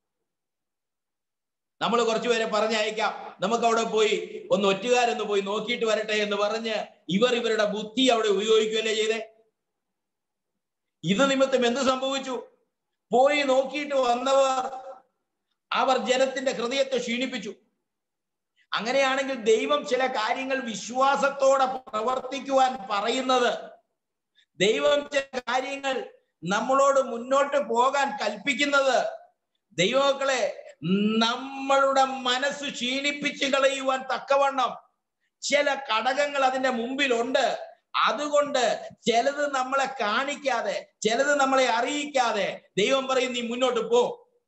നമ്മൾ കുറച്ചുപേരെ പറഞ്ഞയക്കാം നമുക്ക് അവിടെ പോയി ഒന്ന് ഒറ്റുകാരൊന്ന് പോയി നോക്കിയിട്ട് വരട്ടെ എന്ന് പറഞ്ഞ് ഇവർ ഇവരുടെ ബുദ്ധി അവിടെ ഉപയോഗിക്കുകയല്ലേ ചെയ്തേ ഇത് നിമിത്തം എന്ത് സംഭവിച്ചു പോയി നോക്കിയിട്ട് വന്നവർ അവർ ജനത്തിന്റെ ഹൃദയത്തെ ക്ഷീണിപ്പിച്ചു അങ്ങനെയാണെങ്കിൽ ദൈവം ചില കാര്യങ്ങൾ വിശ്വാസത്തോടെ പ്രവർത്തിക്കുവാൻ പറയുന്നത് ദൈവം ചില കാര്യങ്ങൾ നമ്മളോട് മുന്നോട്ട് പോകാൻ കൽപ്പിക്കുന്നത് ദൈവമക്കളെ നമ്മളുടെ മനസ്സ് ക്ഷീണിപ്പിച്ച് കളയുവാൻ തക്കവണ്ണം ചില ഘടകങ്ങൾ അതിന്റെ മുമ്പിലുണ്ട് അതുകൊണ്ട് ചിലത് നമ്മളെ കാണിക്കാതെ ചിലത് നമ്മളെ അറിയിക്കാതെ ദൈവം പറയും നീ മുന്നോട്ട് പോ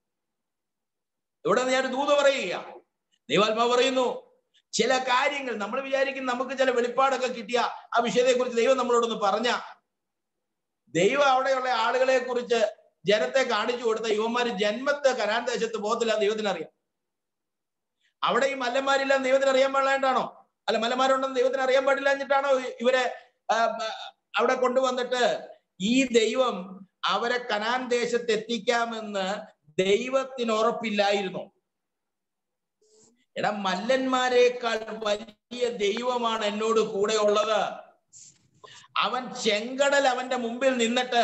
ഇവിടെ ഞാൻ ദൂത് പറയുക ദൈവാത്മാവ് പറയുന്നു ചില കാര്യങ്ങൾ നമ്മൾ വിചാരിക്കും നമുക്ക് ചില വെളിപ്പാടൊക്കെ കിട്ടിയ ആ വിഷയത്തെ കുറിച്ച് ദൈവം നമ്മളോടൊന്ന് പറഞ്ഞ ദൈവം അവിടെയുള്ള ആളുകളെ കുറിച്ച് ജനത്തെ കാണിച്ചു കൊടുത്ത യുവന്മാര് ജന്മത്തെ കനാൻ ദേശത്ത് പോകത്തില്ല ദൈവത്തിന് അറിയാം അവിടെ ഈ മല്ലന്മാരില്ല ദൈവത്തിന് അറിയാൻ പാടില്ലായിട്ടാണോ അല്ല മല്ലന്മാരുണ്ടെന്ന് ദൈവത്തിന് അറിയാൻ പാടില്ല എന്നിട്ടാണോ ഇവരെ ആ, അവിടെ കൊണ്ടുവന്നിട്ട് ഈ ദൈവം അവരെ കനാൻ ദേശത്ത് എത്തിക്കാമെന്ന് ദൈവത്തിന് ഉറപ്പില്ലായിരുന്നു എടാ മല്ലന്മാരെക്കാൾ വലിയ ദൈവമാണ് എന്നോട് കൂടെ ഉള്ളത് അവൻ ചെങ്കടൽ അവന്റെ മുമ്പിൽ നിന്നിട്ട്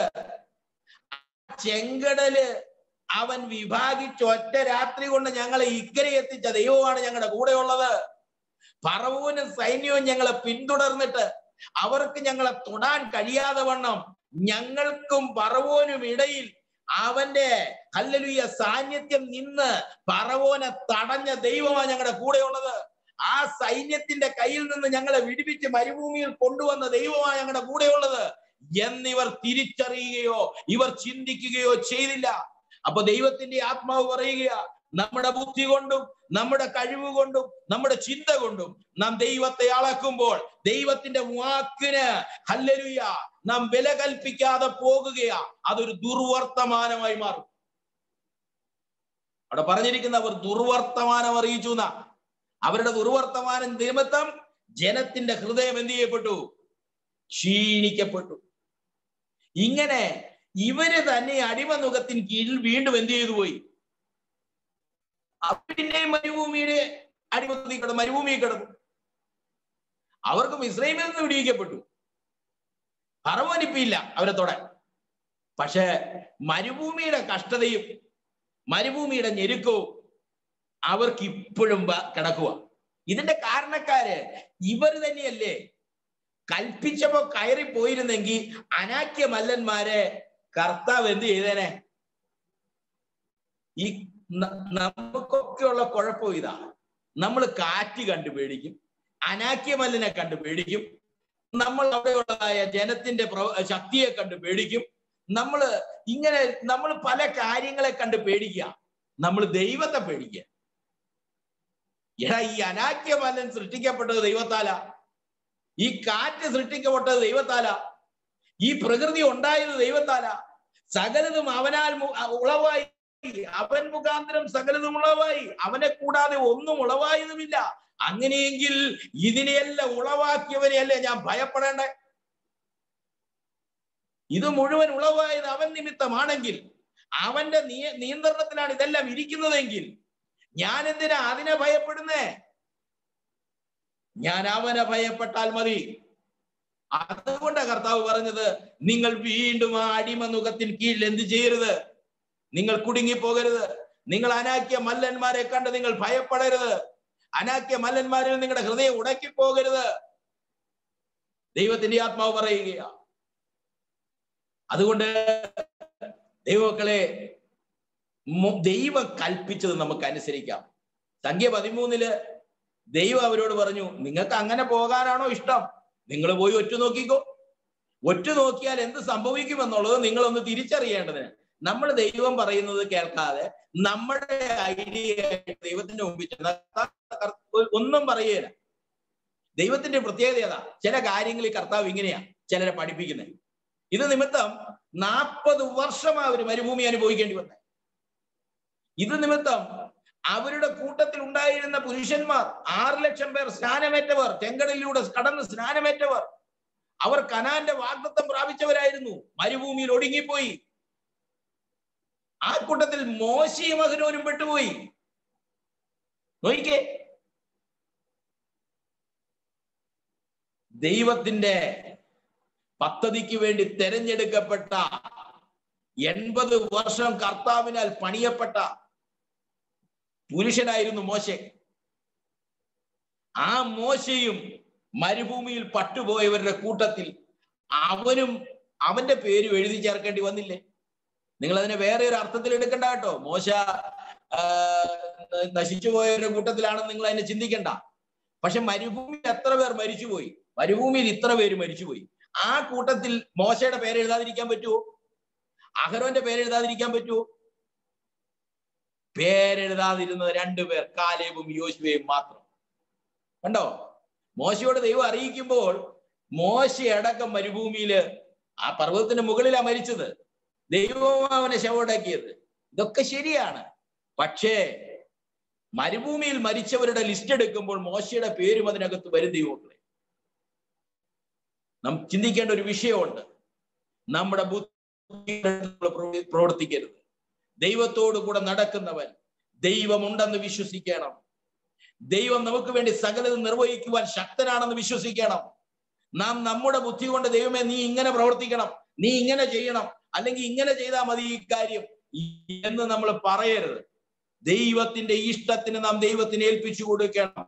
ചെങ്കടല് അവൻ വിഭാഗിച്ച് ഒറ്റ രാത്രി കൊണ്ട് ഞങ്ങളെ ഇക്കരെ എത്തിച്ച ദൈവമാണ് ഞങ്ങളുടെ കൂടെ ഉള്ളത് പറവൂനും സൈന്യവും ഞങ്ങളെ പിന്തുടർന്നിട്ട് അവർക്ക് ഞങ്ങളെ തൊടാൻ കഴിയാതെ വണ്ണം ഞങ്ങൾക്കും പറവോനും ഇടയിൽ അവന്റെ ഹല്ലേലൂയ സാന്നിധ്യം നിന്ന് പറവോനെ തടഞ്ഞ ദൈവമാണ് ഞങ്ങളുടെ കൂടെ ഉള്ളത് ആ സൈന്യത്തിന്റെ കയ്യിൽ നിന്ന് ഞങ്ങളെ വിടിവിച്ച് മരുഭൂമിയിൽ കൊണ്ടുവന്ന ദൈവമാണ് ഞങ്ങളുടെ കൂടെ ഉള്ളത് എന്നിവർ തിരിച്ചറിയുകയോ ഇവർ ചിന്തിക്കുകയോ ചെയ്തില്ല അപ്പൊ ദൈവത്തിന്റെ ആത്മാവ് പറയുക നമ്മുടെ ബുദ്ധി കൊണ്ടും നമ്മുടെ കഴിവ് കൊണ്ടും നമ്മുടെ ചിന്ത കൊണ്ടും നാം ദൈവത്തെ അളക്കുമ്പോൾ ദൈവത്തിന്റെ വാക്കിന് ഹല്ലലുയ നാം വില കൽപ്പിക്കാതെ പോകുകയാ അതൊരു ദുർവർത്തമാനമായി മാറും അവിടെ പറഞ്ഞിരിക്കുന്നവർ ദുർവർത്തമാനം അറിയിച്ചു എന്നാ അവരുടെ ദുർവർത്തമാനം നിമിത്തം ജനത്തിന്റെ ഹൃദയം എന്ത് ചെയ്യപ്പെട്ടു ക്ഷീണിക്കപ്പെട്ടു ഇങ്ങനെ ഇവര് തന്നെ അടിമനുഖത്തിന് കീഴിൽ വീണ്ടും എന്ത് ചെയ്തു പോയി അവർ പിന്നെയും മരുഭൂമിയുടെ അടിമത്തിൽ കിടന്നു മരുഭൂമിയിൽ കിടന്നു അവർക്കും ഇസ്രൈമിൽ നിന്ന് വിടിയിക്കപ്പെട്ടു പറവനിപ്പില്ല അവരെ തൊടാൻ പക്ഷെ മരുഭൂമിയുടെ കഷ്ടതയും മരുഭൂമിയുടെ ഞെരുക്കവും അവർക്ക് ഇപ്പോഴും ബ- കിടക്കുക ഇതിന്റെ കാരണക്കാര് ഇവർ തന്നെയല്ലേ കൽപ്പിച്ചപ്പോ കയറി പോയിരുന്നെങ്കിൽ അനാക്യ മല്ലന്മാരെ കർത്താവ് എന്ത് ചെയ്തേനെ ഈ ന- നമുക്കൊക്കെയുള്ള കുഴപ്പം ഇതാ നമ്മൾ കാറ്റ് കണ്ടു പേടിക്കും അനാക്യമല്ലിനെ കണ്ടു പേടിക്കും നമ്മൾ അവിടെയുള്ളതായ ജനത്തിന്റെ പ്രവ- ശക്തിയെ കണ്ട് പേടിക്കും നമ്മൾ ഇങ്ങനെ നമ്മൾ പല കാര്യങ്ങളെ കണ്ട് പേടിക്കുക നമ്മൾ ദൈവത്തെ പേടിക്കുക എടാ ഈ അനാക്യമല്ലൻ സൃഷ്ടിക്കപ്പെട്ടത് ദൈവത്താല ഈ കാറ്റ് സൃഷ്ടിക്കപ്പെട്ടത് ദൈവത്താല ഈ പ്രകൃതി ഉണ്ടായത് ദൈവത്താല സകലതും അവനാൽ മു- ഉളവായി അവൻ മുഖാന്തരം സകലതും ഉളവായി അവനെ കൂടാതെ ഒന്നും ഉളവായതുമില്ല അങ്ങനെയെങ്കിൽ ഇതിനെയെല്ലാം ഉളവാക്കിയവനെയല്ലേ ഞാൻ ഭയപ്പെടേണ്ടേ ഇത് മുഴുവൻ ഉളവായത് അവൻ നിമിത്തമാണെങ്കിൽ അവന്റെ നിയ നിയന്ത്രണത്തിലാണ് ഇതെല്ലാം ഇരിക്കുന്നതെങ്കിൽ ഞാൻ എന്തിനാ അതിനെ ഭയപ്പെടുന്നേ ഞാൻ അവനെ ഭയപ്പെട്ടാൽ മതി അതുകൊണ്ടാ കർത്താവ് പറഞ്ഞത് നിങ്ങൾ വീണ്ടും ആ അടിമനുഖത്തിന് കീഴിൽ എന്ത് ചെയ്യരുത് നിങ്ങൾ കുടുങ്ങി പോകരുത് നിങ്ങൾ അനാക്യ മല്ലന്മാരെ കണ്ട് നിങ്ങൾ ഭയപ്പെടരുത് അനാക്യ മല്ലന്മാരിൽ നിങ്ങളുടെ ഹൃദയം ഉടക്കി പോകരുത് ദൈവത്തിന്റെ ആത്മാവ് പറയുകയാ അതുകൊണ്ട് ദൈവമക്കളെ മു- ദൈവം കൽപ്പിച്ചത് നമുക്ക് അനുസരിക്കാം സംഖ്യ പതിമൂന്നില് ദൈവം അവരോട് പറഞ്ഞു നിങ്ങൾക്ക് അങ്ങനെ പോകാനാണോ ഇഷ്ടം നിങ്ങൾ പോയി ഒറ്റ നോക്കിക്കോ ഒറ്റ നോക്കിയാൽ എന്ത് സംഭവിക്കുമെന്നുള്ളത് നിങ്ങളൊന്ന് തിരിച്ചറിയേണ്ടതിന് നമ്മൾ ദൈവം പറയുന്നത് കേൾക്കാതെ നമ്മുടെ ഐഡിയ ദൈവത്തിന്റെ മുമ്പിൽ ചെന്നാൽ കർത്താവ് ഒന്നും പറയുകയില്ല ദൈവത്തിന്റെ പ്രത്യേകത ഏതാ ചില കാര്യങ്ങളിൽ കർത്താവ് ഇങ്ങനെയാ ചിലരെ പഠിപ്പിക്കുന്നത് ഇത് നിമിത്തം നാൽപ്പത് വർഷം അവർ മരുഭൂമി അനുഭവിക്കേണ്ടി വന്നത് ഇത് നിമിത്തം അവരുടെ കൂട്ടത്തിൽ ഉണ്ടായിരുന്ന പുരുഷന്മാർ ആറ് ലക്ഷം പേർ സ്നാനമേറ്റവർ ചെങ്കടലിലൂടെ കടന്ന് സ്നാനമേറ്റവർ അവർ കനാന്റെ വാഗ്ദത്തം പ്രാപിച്ചവരായിരുന്നു മരുഭൂമിയിൽ ഒടുങ്ങിപ്പോയി ആ കൂട്ടത്തിൽ മോശയും അഹരോനും പെട്ടുപോയി നോയിക്കേ ദൈവത്തിന്റെ പദ്ധതിക്ക് വേണ്ടി തെരഞ്ഞെടുക്കപ്പെട്ട എൺപത് വർഷം കർത്താവിനാൽ പണിയപ്പെട്ട പുരുഷനായിരുന്നു മോശെ ആ മോശയും മരുഭൂമിയിൽ പട്ടുപോയവരുടെ കൂട്ടത്തിൽ അവനും അവന്റെ പേരും എഴുതി ചേർക്കേണ്ടി വന്നില്ലേ നിങ്ങൾ അതിനെ വേറെ ഒരു അർത്ഥത്തിൽ എടുക്കണ്ട കേട്ടോ മോശ ആ, നശിച്ചു പോയവരുടെ കൂട്ടത്തിലാണെന്ന് നിങ്ങൾ അതിനെ ചിന്തിക്കണ്ട പക്ഷെ മരുഭൂമിയിൽ എത്ര പേർ മരിച്ചുപോയി മരുഭൂമിയിൽ ഇത്ര പേര് മരിച്ചുപോയി ആ കൂട്ടത്തിൽ മോശയുടെ പേര് എഴുതാതിരിക്കാൻ പറ്റുമോ അഹരോന്റെ പേര് എഴുതാതിരിക്കാൻ പറ്റുമോ പേരെഴുതാതിരുന്നത് രണ്ടുപേർ കാലേബും യോശുവയും മാത്രം കണ്ടോ മോശയോട് ദൈവം അറിയിക്കുമ്പോൾ മോശ അടക്കം മരുഭൂമിയില് ആ പർവ്വതത്തിന് മുകളിലാ മരിച്ചത് ദൈവം അവനെ ശവടക്കിയത് ഇതൊക്കെ ശരിയാണ് പക്ഷേ മരുഭൂമിയിൽ മരിച്ചവരുടെ ലിസ്റ്റ് എടുക്കുമ്പോൾ മോശയുടെ പേരും അതിനകത്ത് വരും ദൈവങ്ങളെ നാം ചിന്തിക്കേണ്ട ഒരു വിഷയമുണ്ട് നമ്മുടെ ബുദ്ധി പ്രവർത്തിക്കരുത് ദൈവത്തോടു കൂടെ നടക്കുന്നവൻ ദൈവമുണ്ടെന്ന് വിശ്വസിക്കണം ദൈവം നമുക്ക് വേണ്ടി സകലത് നിർവഹിക്കുവാൻ ശക്തനാണെന്ന് വിശ്വസിക്കണം നാം നമ്മുടെ ബുദ്ധി കൊണ്ട് ദൈവമേ നീ ഇങ്ങനെ പ്രവർത്തിക്കണം നീ ഇങ്ങനെ ചെയ്യണം അല്ലെങ്കിൽ ഇങ്ങനെ ചെയ്താൽ മതി ഈ കാര്യം എന്ന് നമ്മൾ പറയരുത് ദൈവത്തിന്റെ ഇഷ്ടത്തിന് നാം ദൈവത്തിന് ഏൽപ്പിച്ചു കൊടുക്കണം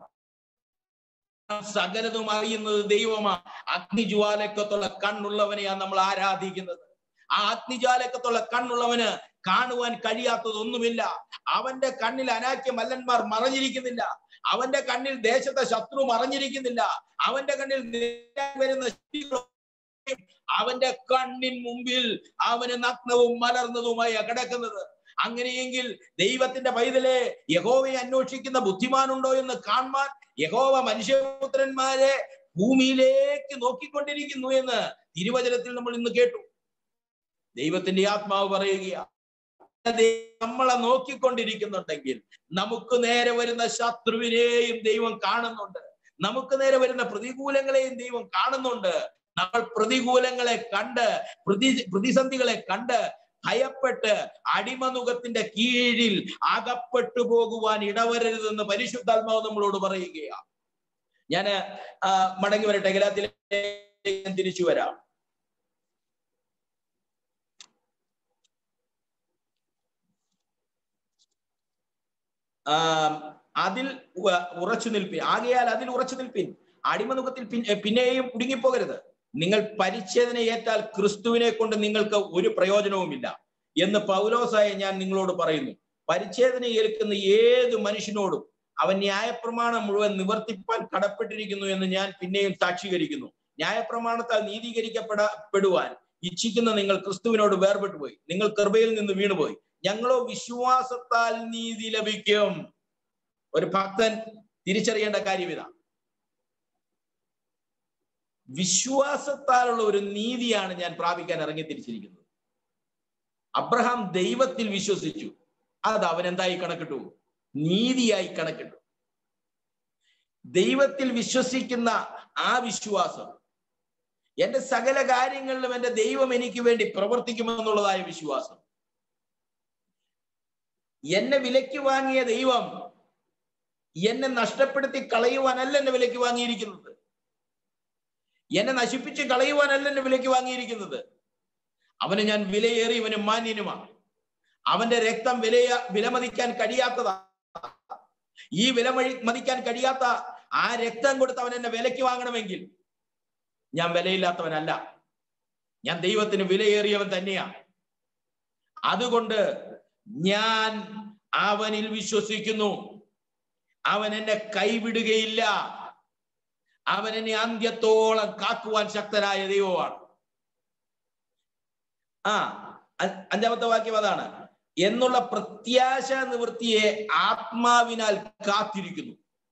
സകലതും അറിയുന്നത് ദൈവമാ അഗ്നിജ്വാലക്കത്തുള്ള കണ്ണുള്ളവനെയാ നമ്മൾ ആരാധിക്കുന്നത് ആ അഗ്നിജ്വാലക്കത്തുള്ള കണ്ണുള്ളവന് കാണുവാൻ കഴിയാത്തതൊന്നുമില്ല അവന്റെ കണ്ണിൽ അനാക്യ മല്ലന്മാർ മറഞ്ഞിരിക്കുന്നില്ല അവന്റെ കണ്ണിൽ ദേശത്തെ ശത്രു മറഞ്ഞിരിക്കുന്നില്ല അവന്റെ കണ്ണിൽ നേരാൻ വരുന്ന ശക്തികളോ അവന്റെ കണ്ണിൻ മുമ്പിൽ അവന് നഗ്നവും മലർന്നതുമായി കിടക്കുന്നത് അങ്ങനെയെങ്കിൽ ദൈവത്തിന്റെ പൈതലെ യഹോവയെ അന്വേഷിക്കുന്ന ബുദ്ധിമാനുണ്ടോ എന്ന് കാണുവാൻ യഹോവ മനുഷ്യപുത്രന്മാരെ ഭൂമിയിലേക്ക് നോക്കിക്കൊണ്ടിരിക്കുന്നു എന്ന് തിരുവചനത്തിൽ നമ്മൾ ഇന്ന് കേട്ടു ദൈവത്തിന്റെ ആത്മാവ് പറയുകയാ നമ്മളെ നോക്കിക്കൊണ്ടിരിക്കുന്നുണ്ടെങ്കിൽ നമുക്ക് നേരെ വരുന്ന ശത്രുവിനെയും ദൈവം കാണുന്നുണ്ട് നമുക്ക് നേരെ വരുന്ന പ്രതികൂലങ്ങളെയും ദൈവം കാണുന്നുണ്ട് നമ്മൾ പ്രതികൂലങ്ങളെ കണ്ട് പ്രതി പ്രതിസന്ധികളെ കണ്ട് ഭയപ്പെട്ട് അടിമനുഖത്തിന്റെ കീഴിൽ അകപ്പെട്ടു പോകുവാൻ ഇടവരരുതെന്ന് പരിശുദ്ധാത്മാവ് നമ്മളോട് പറയുകയാണ് ഞാൻ മടങ്ങി വരട്ടെ ഗലാത്തിലേക്ക് ഞാൻ തിരിച്ചു വരാം ആ, അതിൽ ഉ- ഉറച്ചു നിൽപ്പിൻ ആകയാൽ അതിൽ ഉറച്ചു നിൽപ്പിൻ അടിമനുഖത്തിൽ പിൻ- പിന്നെയും കുടുങ്ങിപ്പോകരുത് നിങ്ങൾ പരിച്ഛേദന ഏറ്റാൽ ക്രിസ്തുവിനെ കൊണ്ട് നിങ്ങൾക്ക് ഒരു പ്രയോജനവുമില്ല എന്ന് പൗലോസായ ഞാൻ നിങ്ങളോട് പറയുന്നു പരിച്ഛേദന ഏൽക്കുന്ന ഏത് മനുഷ്യനോടും അവൻ ന്യായപ്രമാണം മുഴുവൻ നിവർത്തിപ്പാൻ കടപ്പെട്ടിരിക്കുന്നു എന്ന് ഞാൻ പിന്നെയും സാക്ഷീകരിക്കുന്നു ന്യായപ്രമാണത്താൽ നീതീകരിക്കപ്പെടപ്പെടുവാൻ ഇച്ഛിക്കുന്ന നിങ്ങൾ ക്രിസ്തുവിനോട് വേർപെട്ടു പോയി നിങ്ങൾ കൃപയിൽ നിന്ന് വീണുപോയി ഞങ്ങളോ വിശ്വാസത്താൽ നീതി ലഭിക്കും ഒരു ഭക്തൻ തിരിച്ചറിയേണ്ട കാര്യം ഇതാ വിശ്വാസത്താലുള്ള ഒരു നീതിയാണ് ഞാൻ പ്രാപിക്കാൻ ഇറങ്ങി തിരിച്ചിരിക്കുന്നത് അബ്രഹാം ദൈവത്തിൽ വിശ്വസിച്ചു അത് അവൻ എന്തായി കണക്കിട്ടു നീതിയായി കണക്കിട്ടു ദൈവത്തിൽ വിശ്വസിക്കുന്ന ആ വിശ്വാസം എന്റെ സകല കാര്യങ്ങളിലും എന്റെ ദൈവം എനിക്ക് വേണ്ടി പ്രവർത്തിക്കുമെന്നുള്ളതായ വിശ്വാസം എന്നെ വിലയ്ക്ക് വാങ്ങിയ ദൈവം എന്നെ നഷ്ടപ്പെടുത്തി കളയുവാനല്ല എന്നെ വിലയ്ക്ക് വാങ്ങിയിരിക്കുന്നത് എന്നെ നശിപ്പിച്ച് കളയുവാനല്ല എന്നെ വിലയ്ക്ക് വാങ്ങിയിരിക്കുന്നത് അവന് ഞാൻ വിലയേറിയവനും മാന്യനുമാണ് അവന്റെ രക്തം വിലയ വിലമതിക്കാൻ കഴിയാത്തതാ ഈ വില മഴി- മതിക്കാൻ കഴിയാത്ത ആ രക്തം കൊടുത്ത് അവൻ എന്നെ വിലയ്ക്ക് വാങ്ങണമെങ്കിൽ ഞാൻ വിലയില്ലാത്തവനല്ല ഞാൻ ദൈവത്തിന് വിലയേറിയവൻ തന്നെയാണ് അതുകൊണ്ട് ഞാൻ അവനിൽ വിശ്വസിക്കുന്നു അവൻ എന്നെ കൈവിടുകയില്ല അവൻ എന്നെ അന്ത്യത്തോളം കാക്കുവാൻ ശക്തനായ ദൈവമാണ് ആ അ- അഞ്ചാമത്തെ വാക്യം അതാണ് എന്നുള്ള പ്രത്യാശ നിവൃത്തിയെ ആത്മാവിനാൽ കാത്തിരിക്കുന്നു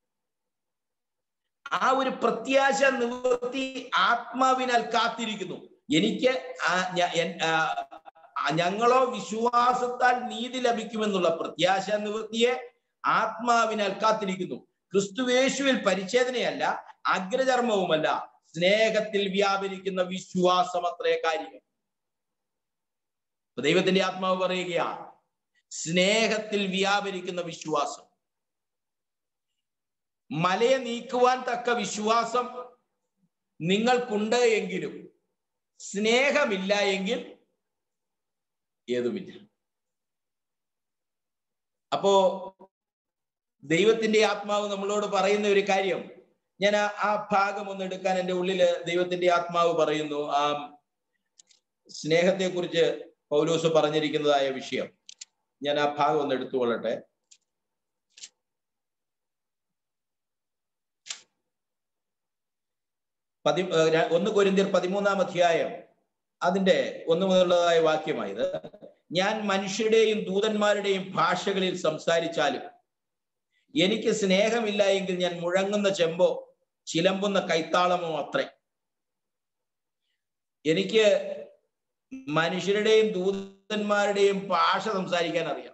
ആ ഒരു പ്രത്യാശ നിവൃത്തി ആത്മാവിനാൽ കാത്തിരിക്കുന്നു എനിക്ക് ആ- ഞ- എൻ- ആ, ആ, ഞങ്ങളോ വിശ്വാസത്താൽ നീതി ലഭിക്കുമെന്നുള്ള പ്രത്യാശ നിവൃത്തിയെ ആത്മാവിനാൽ കാത്തിരിക്കുന്നു ക്രിസ്തുവേശുവിൽ പരിച്ഛേദനയല്ല അഗ്രചർമ്മവുമല്ല സ്നേഹത്തിൽ വ്യാപരിക്കുന്ന വിശ്വാസം അത്രേ കാര്യം ഇപ്പൊ ദൈവത്തിന്റെ ആത്മാവ് പറയുകയാണ് സ്നേഹത്തിൽ വ്യാപരിക്കുന്ന വിശ്വാസം മലയെ നീക്കുവാൻ തക്ക വിശ്വാസം നിങ്ങൾക്കുണ്ട് എങ്കിലും സ്നേഹമില്ല എങ്കിൽ ഏതുമില്ല അപ്പോ ദൈവത്തിന്റെ ആത്മാവ് നമ്മളോട് പറയുന്ന ഒരു കാര്യം ഞാൻ ആ- ആ ഭാഗം ഒന്ന് എടുക്കാൻ എൻ്റെ ഉള്ളില് ദൈവത്തിന്റെ ആത്മാവ് പറയുന്നു ആ സ്നേഹത്തെ കുറിച്ച് പൗലോസ് പറഞ്ഞിരിക്കുന്നതായ വിഷയം ഞാൻ ആ ഭാഗം ഒന്ന് എടുത്തുകൊള്ളട്ടെ പതി ഏർ ര- ഒന്ന് കൊരിന്തിയർ പതിമൂന്നാം അധ്യായം അതിന്റെ ഒന്ന് മുതലുള്ളതായ വാക്യമായത് ഞാൻ മനുഷ്യരുടെയും ദൂതന്മാരുടെയും ഭാഷകളിൽ സംസാരിച്ചാലും എനിക്ക് സ്നേഹമില്ല എങ്കിൽ ഞാൻ മുഴങ്ങുന്ന ചെമ്പോ ചിലമ്പുന്ന കൈത്താളമോ അത്രേ എനിക്ക് മനുഷ്യരുടെയും ദൂതന്മാരുടെയും ഭാഷ സംസാരിക്കാൻ അറിയാം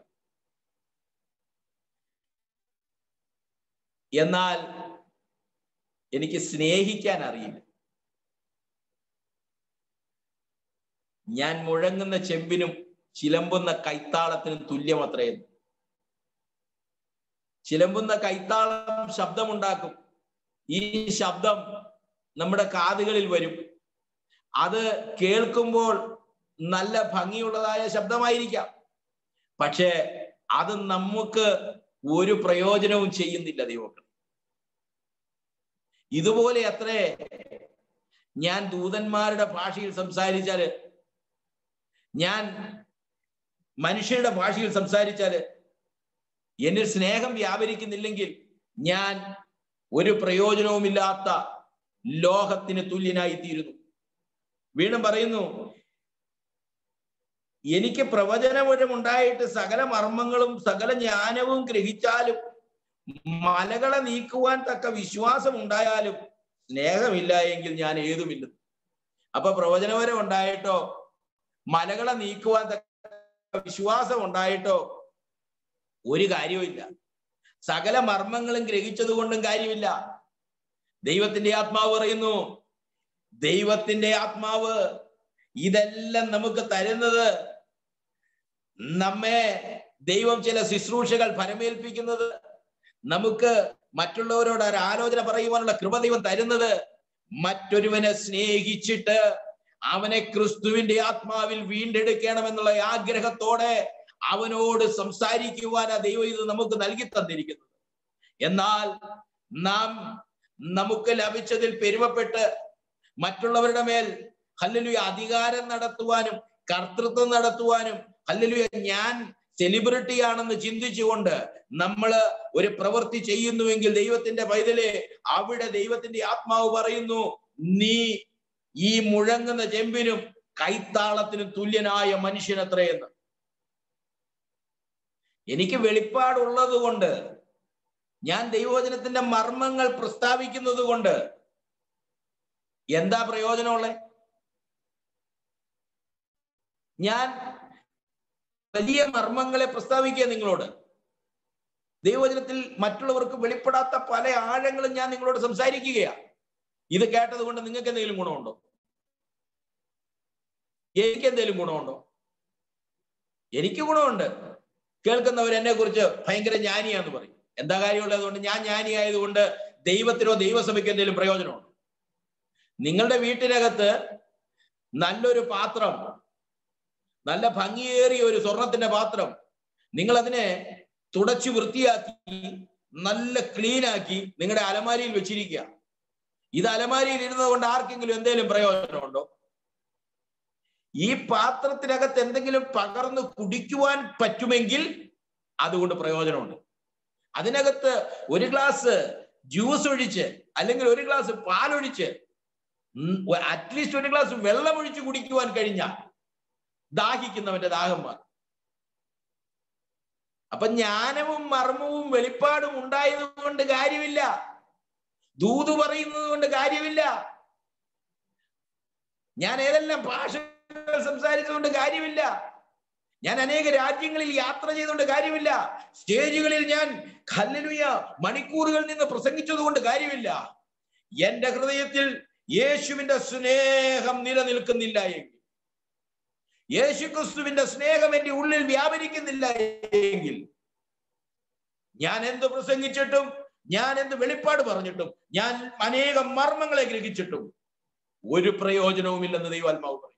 എന്നാൽ എനിക്ക് സ്നേഹിക്കാൻ അറിയില്ല ഞാൻ മുഴങ്ങുന്ന ചെമ്പിനും ചിലമ്പുന്ന കൈത്താളത്തിനും തുല്യമത്രയെന്ന് ചിലമ്പുന്ന കൈത്താളം ശബ്ദമുണ്ടാക്കും ഈ ശബ്ദം നമ്മുടെ കാതുകളിൽ വരും അത് കേൾക്കുമ്പോൾ നല്ല ഭംഗിയുള്ളതായ ശബ്ദമായിരിക്കാം പക്ഷേ അത് നമുക്ക് ഒരു പ്രയോജനവും ചെയ്യുന്നില്ല ദൈവമക്കൾ ഇതുപോലെ അത്രേ ഞാൻ ദൂതന്മാരുടെ ഭാഷയിൽ സംസാരിച്ചാല് ഞാൻ മനുഷ്യരുടെ ഭാഷയിൽ സംസാരിച്ചാല് എന്നിൽ സ്നേഹം വ്യാപരിക്കുന്നില്ലെങ്കിൽ ഞാൻ ഒരു പ്രയോജനവുമില്ലാത്ത ലോഹത്തിന് തുല്യനായി തീരുന്നു വീണ്ടും പറയുന്നു എനിക്ക് പ്രവചനപരമുണ്ടായിട്ട് സകല മർമ്മങ്ങളും സകല ജ്ഞാനവും ഗ്രഹിച്ചാലും മലകളെ നീക്കുവാൻ തക്ക വിശ്വാസം ഉണ്ടായാലും സ്നേഹമില്ല എങ്കിൽ ഞാൻ ഏതുമില്ല അപ്പൊ പ്രവചനപരം ഉണ്ടായിട്ടോ മലകളെ നീക്കുവാൻ തക്ക വിശ്വാസം ഉണ്ടായിട്ടോ ഒരു കാര്യവുമില്ല സകല മർമ്മങ്ങളും ഗ്രഹിച്ചത് കൊണ്ടും കാര്യമില്ല ദൈവത്തിന്റെ ആത്മാവ് പറയുന്നു ദൈവത്തിന്റെ ആത്മാവ് ഇതെല്ലാം നമുക്ക് തരുന്നത് നമ്മെ ദൈവം ചില ശുശ്രൂഷകൾ ഫലമേൽപ്പിക്കുന്നത് നമുക്ക് മറ്റുള്ളവരോട് ഒരു ആലോചന പറയുവാനുള്ള കൃപ ദൈവം തരുന്നത് മറ്റൊരുവനെ സ്നേഹിച്ചിട്ട് അവനെ ക്രിസ്തുവിന്റെ ആത്മാവിൽ വീണ്ടെടുക്കണമെന്നുള്ള ആഗ്രഹത്തോടെ അവനോട് സംസാരിക്കുവാനാ ദൈവം ഇത് നമുക്ക് നൽകി തന്നിരിക്കുന്നത് എന്നാൽ നാം നമുക്ക് ലഭിച്ചതിൽ പെരുമപ്പെട്ട് മറ്റുള്ളവരുടെ മേൽ ഹല്ലലുയ അധികാരം നടത്തുവാനും കർത്തൃത്വം നടത്തുവാനും ഹല്ലലുയ ഞാൻ സെലിബ്രിറ്റി ആണെന്ന് ചിന്തിച്ചുകൊണ്ട് നമ്മൾ ഒരു പ്രവൃത്തി ചെയ്യുന്നുവെങ്കിൽ ദൈവത്തിന്റെ പൈതലെ അവിടെ ദൈവത്തിന്റെ ആത്മാവ് പറയുന്നു നീ ഈ മുഴങ്ങുന്ന ചെമ്പിനും കൈത്താളത്തിനും തുല്യനായ മനുഷ്യനത്രയെന്ന് എനിക്ക് വെളിപ്പാടുള്ളത് കൊണ്ട് ഞാൻ ദൈവവചനത്തിന്റെ മർമ്മങ്ങൾ പ്രസ്താവിക്കുന്നത് കൊണ്ട് എന്താ പ്രയോജനമുള്ളത് ഞാൻ വലിയ മർമ്മങ്ങളെ പ്രസ്താവിക്കുക നിങ്ങളോട് ദൈവവചനത്തിൽ മറ്റുള്ളവർക്ക് വെളിപ്പെടാത്ത പല ആഴങ്ങളും ഞാൻ നിങ്ങളോട് സംസാരിക്കുകയാണ് ഇത് കേട്ടത് കൊണ്ട് നിങ്ങൾക്ക് എന്തെങ്കിലും ഗുണമുണ്ടോ എനിക്ക് എന്തെങ്കിലും ഗുണമുണ്ടോ എനിക്ക് ഗുണമുണ്ട് കേൾക്കുന്നവർ എന്നെ കുറിച്ച് ഭയങ്കര ജ്ഞാനിയാന്ന് പറയും എന്താ കാര്യമുള്ളത് കൊണ്ട് ഞാൻ ജ്ഞാനി ആയതുകൊണ്ട് ദൈവത്തിനോ ദൈവസഭയ്ക്കോ എന്തെങ്കിലും പ്രയോജനമുണ്ടോ നിങ്ങളുടെ വീട്ടിനകത്ത് നല്ലൊരു പാത്രം നല്ല ഭംഗിയേറിയ ഒരു സ്വർണത്തിന്റെ പാത്രം നിങ്ങൾ അതിനെ തുടച്ചു വൃത്തിയാക്കി നല്ല ക്ലീൻ ആക്കി നിങ്ങളുടെ അലമാരിയിൽ വെച്ചിരിക്കുക ഇത് അലമാരിയിൽ ഇരുന്നത് കൊണ്ട് ആർക്കെങ്കിലും എന്തെങ്കിലും പ്രയോജനമുണ്ടോ ഈ പാത്രത്തിനകത്ത് എന്തെങ്കിലും പകർന്ന് കുടിക്കുവാൻ പറ്റുമെങ്കിൽ അതുകൊണ്ട് പ്രയോജനമുണ്ട് അതിനകത്ത് ഒരു ഗ്ലാസ് ജ്യൂസ് ഒഴിച്ച് അല്ലെങ്കിൽ ഒരു ഗ്ലാസ് പാലൊഴിച്ച് അറ്റ്ലീസ്റ്റ് ഒരു ഗ്ലാസ് വെള്ളം ഒഴിച്ച് കുടിക്കുവാൻ കഴിഞ്ഞാൽ ദാഹിക്കുന്നവന്റെ ദാഹം മാറും അപ്പൊ ജ്ഞാനവും മർമ്മവും വെളിപ്പാടും ഉണ്ടായത് കൊണ്ട് കാര്യമില്ല ദൂത് പറയുന്നത് കൊണ്ട് കാര്യമില്ല ഞാൻ ഏതെല്ലാം ഭാഷകൾ സംസാരിച്ചുകൊണ്ട് കാര്യമില്ല ഞാൻ അനേക രാജ്യങ്ങളിൽ യാത്ര ചെയ്തുകൊണ്ട് കാര്യമില്ല സ്റ്റേജുകളിൽ ഞാൻ കല്ലുയ മണിക്കൂറുകളിൽ നിന്ന് പ്രസംഗിച്ചത് കൊണ്ട് കാര്യമില്ല എന്റെ ഹൃദയത്തിൽ യേശുവിന്റെ സ്നേഹം നിലനിൽക്കുന്നില്ല എങ്കിൽ യേശു ക്രിസ്തുവിന്റെ സ്നേഹം എന്റെ ഉള്ളിൽ വ്യാപരിക്കുന്നില്ല എങ്കിൽ ഞാൻ എന്ത് പ്രസംഗിച്ചിട്ടും ഞാൻ എന്ത് വെളിപ്പാട് പറഞ്ഞിട്ടും ഞാൻ അനേകം മർമ്മങ്ങളെ ഗ്രഹിച്ചിട്ടും ഒരു പ്രയോജനവുമില്ലെന്ന് ദൈവാത്മാവ് പറയും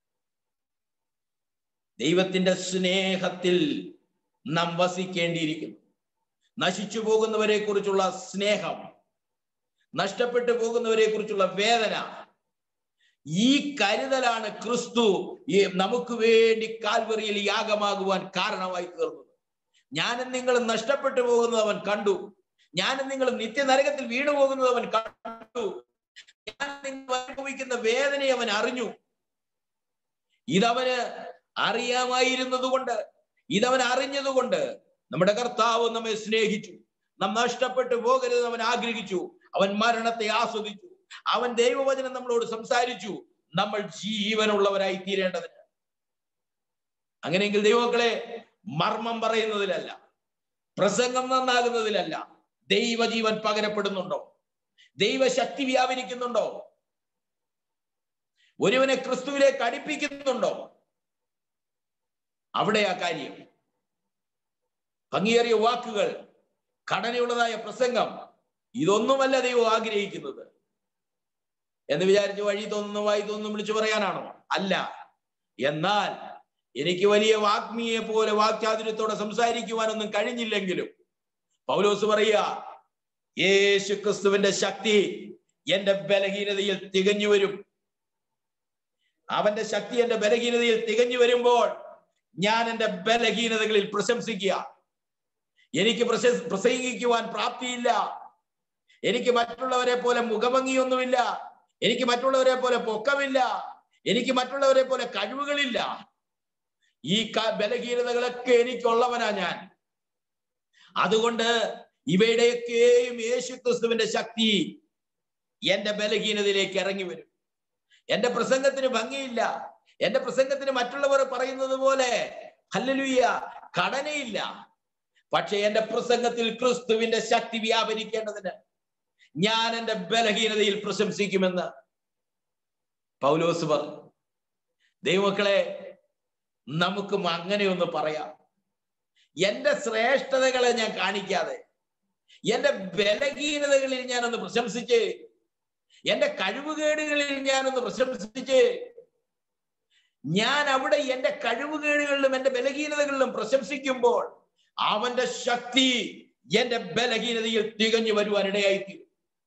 ദൈവത്തിന്റെ സ്നേഹത്തിൽ നാം വസിക്കേണ്ടിയിരിക്കുന്നു നശിച്ചു പോകുന്നവരെ കുറിച്ചുള്ള സ്നേഹം നഷ്ടപ്പെട്ടു പോകുന്നവരെ കുറിച്ചുള്ള വേദന ഈ കരുതലാണ് ക്രിസ്തു ഈ നമുക്ക് വേണ്ടി കാൽവറിയിൽ യാഗമാകുവാൻ കാരണമായി തീർന്നത് ഞാനും നിങ്ങൾ നഷ്ടപ്പെട്ടു പോകുന്നത് അവൻ കണ്ടു ഞാനും നിങ്ങൾ നിത്യനരകത്തിൽ വീണു പോകുന്നത് അവൻ കണ്ടു ഞാൻ നിങ്ങൾ അനുഭവിക്കുന്ന വേദനയെ അവൻ അറിഞ്ഞു ഇതവന് അറിയാമായിരുന്നത് കൊണ്ട് ഇതവൻ അറിഞ്ഞതുകൊണ്ട് നമ്മുടെ കർത്താവ് നമ്മെ സ്നേഹിച്ചു നാം നഷ്ടപ്പെട്ടു പോകരുത് അവൻ ആഗ്രഹിച്ചു അവൻ മരണത്തെ ആസ്വദിച്ചു അവൻ ദൈവവചനം നമ്മളോട് സംസാരിച്ചു നമ്മൾ ജീവനുള്ളവരായി തീരേണ്ടതിന് അങ്ങനെയെങ്കിൽ ദൈവമക്കളെ മർമ്മം പറയുന്നതിലല്ല പ്രസംഗം നന്നാകുന്നതിലല്ല ദൈവജീവൻ പകരപ്പെടുന്നുണ്ടോ ദൈവശക്തി വ്യാപരിക്കുന്നുണ്ടോ ഒരുവനെ ക്രിസ്തുവിലേക്ക് അടുപ്പിക്കുന്നുണ്ടോ അവിടെ ആ കാര്യം ഭംഗിയേറിയ വാക്കുകൾ ഘടനയുള്ളതായ പ്രസംഗം ഇതൊന്നുമല്ല ദൈവം ആഗ്രഹിക്കുന്നത് എന്ന് വിചാരിച്ച് വഴി തോന്നുന്നു വായി തോന്നുന്നു വിളിച്ചു പറയാനാണോ അല്ല എന്നാൽ എനിക്ക് വലിയ വാഗ്മിയെ പോലെ വാക്ചാതുര്യത്തോടെ സംസാരിക്കുവാനൊന്നും കഴിഞ്ഞില്ലെങ്കിലും പൗലോസ് പറയുക യേശു ക്രിസ്തുവിന്റെ ശക്തി എന്റെ ബലഹീനതയിൽ തികഞ്ഞു വരും അവന്റെ ശക്തി എന്റെ ബലഹീനതയിൽ തികഞ്ഞു വരുമ്പോൾ ഞാൻ എന്റെ ബലഹീനതകളിൽ പ്രശംസിക്കുക എനിക്ക് പ്രസംഗിക്കുവാൻ പ്രാപ്തിയില്ല എനിക്ക് മറ്റുള്ളവരെ പോലെ മുഖഭംഗിയൊന്നുമില്ല എനിക്ക് മറ്റുള്ളവരെ പോലെ പൊക്കമില്ല എനിക്ക് മറ്റുള്ളവരെ പോലെ കഴിവുകളില്ല ഈ ബലഹീനതകളൊക്കെ എനിക്കുള്ളവനാ ഞാൻ അതുകൊണ്ട് ഇവയുടെയൊക്കെയും യേശു ക്രിസ്തുവിന്റെ ശക്തി എന്റെ ബലഹീനതയിലേക്ക് ഇറങ്ങി വരും എന്റെ പ്രസംഗത്തിന് ഭംഗിയില്ല എന്റെ പ്രസംഗത്തിന് മറ്റുള്ളവർ പറയുന്നത് പോലെ ഹല്ലലുയ്യ ഘടനയില്ല പക്ഷെ എന്റെ പ്രസംഗത്തിൽ ക്രിസ്തുവിന്റെ ശക്തി വ്യാപരിക്കേണ്ടതിന് ഞാൻ എന്റെ ബലഹീനതയിൽ പ്രശംസിക്കുമെന്ന് പൗലോസ് പറഞ്ഞു ദൈവമക്കളെ നമുക്കും അങ്ങനെയൊന്ന് പറയാം എന്റെ ശ്രേഷ്ഠതകളെ ഞാൻ കാണിക്കാതെ എന്റെ ബലഹീനതകളിൽ ഞാനൊന്ന് പ്രശംസിച്ച് എന്റെ കഴിവുകേടുകളിൽ ഞാനൊന്ന് പ്രശംസിച്ച് ഞാൻ അവിടെ എന്റെ കഴിവുകേടുകളിലും എന്റെ ബലഹീനതകളിലും പ്രശംസിക്കുമ്പോൾ അവന്റെ ശക്തി എന്റെ ബലഹീനതയിൽ തികഞ്ഞു വരുവാൻ ഇടയായിത്തീരും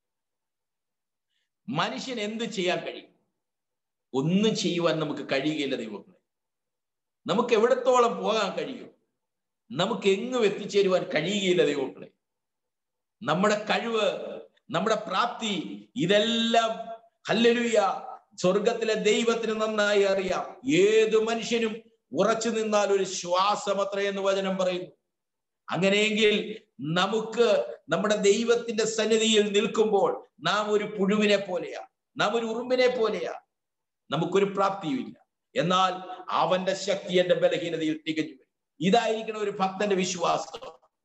മനുഷ്യൻ എന്ത് ചെയ്യാൻ കഴിയും ഒന്നും ചെയ്യുവാൻ നമുക്ക് കഴിയുകയില്ല ദൈവങ്ങളെ നമുക്ക് എവിടത്തോളം പോകാൻ കഴിയും നമുക്ക് എങ്ങും എത്തിച്ചേരുവാൻ കഴിയുകയില്ല ദൈവങ്ങളെ നമ്മുടെ കഴിവ് നമ്മുടെ പ്രാപ്തി ഇതെല്ലാം ഹല്ലലുയ സ്വർഗത്തിലെ ദൈവത്തിന് നന്നായി അറിയാം ഏതു മനുഷ്യനും ഉറച്ചു നിന്നാൽ ഒരു ശ്വാസമത്ര എന്ന് വചനം പറയുന്നു അങ്ങനെയെങ്കിൽ നമുക്ക് നമ്മുടെ ദൈവത്തിന്റെ സന്നിധിയിൽ നിൽക്കുമ്പോൾ നാം ഒരു പുഴുവിനെ പോലെയാ നാം ഒരു ഉറുമ്പിനെ പോലെയാ നമുക്കൊരു പ്രാപ്തിയുമില്ല എന്നാൽ അവന്റെ ശക്തി എന്റെ ബലഹീനതയിൽ തികഞ്ഞു വരും ഇതായിരിക്കണം ഒരു ഭക്തന്റെ വിശ്വാസം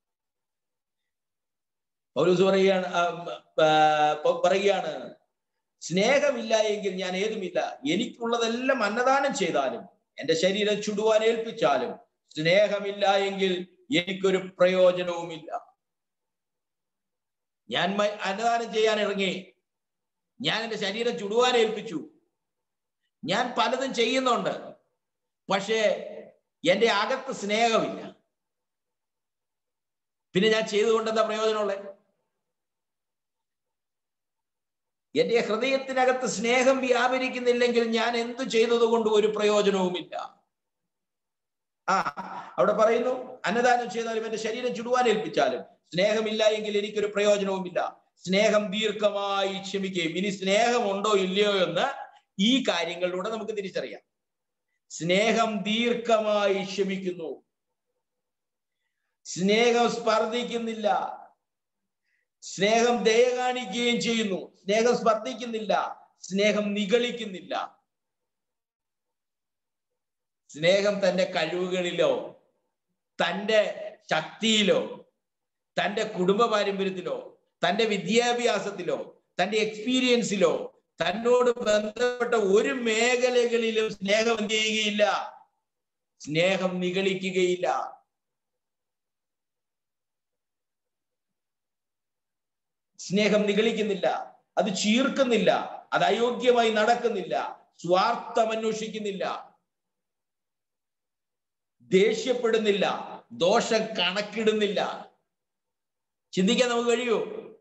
പൗലൂസ് പറയുകയാണ് പറയുകയാണ് സ്നേഹമില്ല എങ്കിൽ ഞാൻ ഏതുമില്ല എനിക്കുള്ളതെല്ലാം അന്നദാനം ചെയ്താലും എന്റെ ശരീരം ചുടുവാൻ ഏൽപ്പിച്ചാലും സ്നേഹമില്ല എങ്കിൽ എനിക്കൊരു പ്രയോജനവുമില്ല ഞാൻ അന്നദാനം ചെയ്യാൻ ഇറങ്ങി ഞാൻ എന്റെ ശരീരം ചുടുവാൻ ഏൽപ്പിച്ചു ഞാൻ പലതും ചെയ്യുന്നുണ്ട് പക്ഷേ എന്റെ അകത്ത് സ്നേഹമില്ല പിന്നെ ഞാൻ ചെയ്തുകൊണ്ട് എന്താ പ്രയോജനമുള്ളത് എന്റെ ഹൃദയത്തിനകത്ത് സ്നേഹം വ്യാപരിക്കുന്നില്ലെങ്കിൽ ഞാൻ എന്തു ചെയ്തത് കൊണ്ട് ഒരു പ്രയോജനവുമില്ല ആ അവിടെ പറയുന്നു അന്നദാനം ചെയ്താലും എന്റെ ശരീരം ചുടുവാൻ ഏൽപ്പിച്ചാലും സ്നേഹമില്ല എങ്കിൽ എനിക്കൊരു പ്രയോജനവുമില്ല സ്നേഹം ദീർഘമായി ക്ഷമിക്കുകയും ഇനി സ്നേഹമുണ്ടോ ഇല്ലയോ എന്ന് ഈ കാര്യങ്ങളിലൂടെ നമുക്ക് തിരിച്ചറിയാം സ്നേഹം ദീർഘമായി ക്ഷമിക്കുന്നു സ്നേഹം സ്പർദ്ധിക്കുന്നില്ല സ്നേഹം ദയ കാണിക്കുകയും ചെയ്യുന്നു സ്നേഹം സ്പർദ്ധിക്കുന്നില്ല സ്നേഹം നിഗളിക്കുന്നില്ല സ്നേഹം തന്റെ കഴിവുകളിലോ തന്റെ ശക്തിയിലോ തന്റെ കുടുംബ പാരമ്പര്യത്തിലോ തന്റെ വിദ്യാഭ്യാസത്തിലോ തന്റെ എക്സ്പീരിയൻസിലോ തന്നോട് ബന്ധപ്പെട്ട ഒരു മേഖലകളിലും സ്നേഹം എന്ത് ചെയ്യുകയില്ല സ്നേഹം നിഗളിക്കുകയില്ല സ്നേഹം നിഗളിക്കുന്നില്ല അത് ചീർക്കുന്നില്ല അത് അയോഗ്യമായി നടക്കുന്നില്ല സ്വാർത്ഥം അന്വേഷിക്കുന്നില്ല ദേഷ്യപ്പെടുന്നില്ല ദോഷം കണക്കിടുന്നില്ല ചിന്തിക്കാൻ നമുക്ക് കഴിയൂ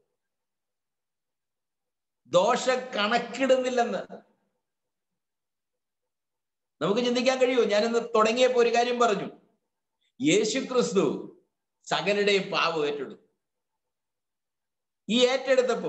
ദോഷം കണക്കിടുന്നില്ലെന്ന് നമുക്ക് ചിന്തിക്കാൻ കഴിയുമോ ഞാനിന്ന് തുടങ്ങിയപ്പോ ഒരു കാര്യം പറഞ്ഞു യേശു ക്രിസ്തു സകലുടെയും പാവ് ഏറ്റെടുത്തു ഈ ഏറ്റെടുത്തപ്പോ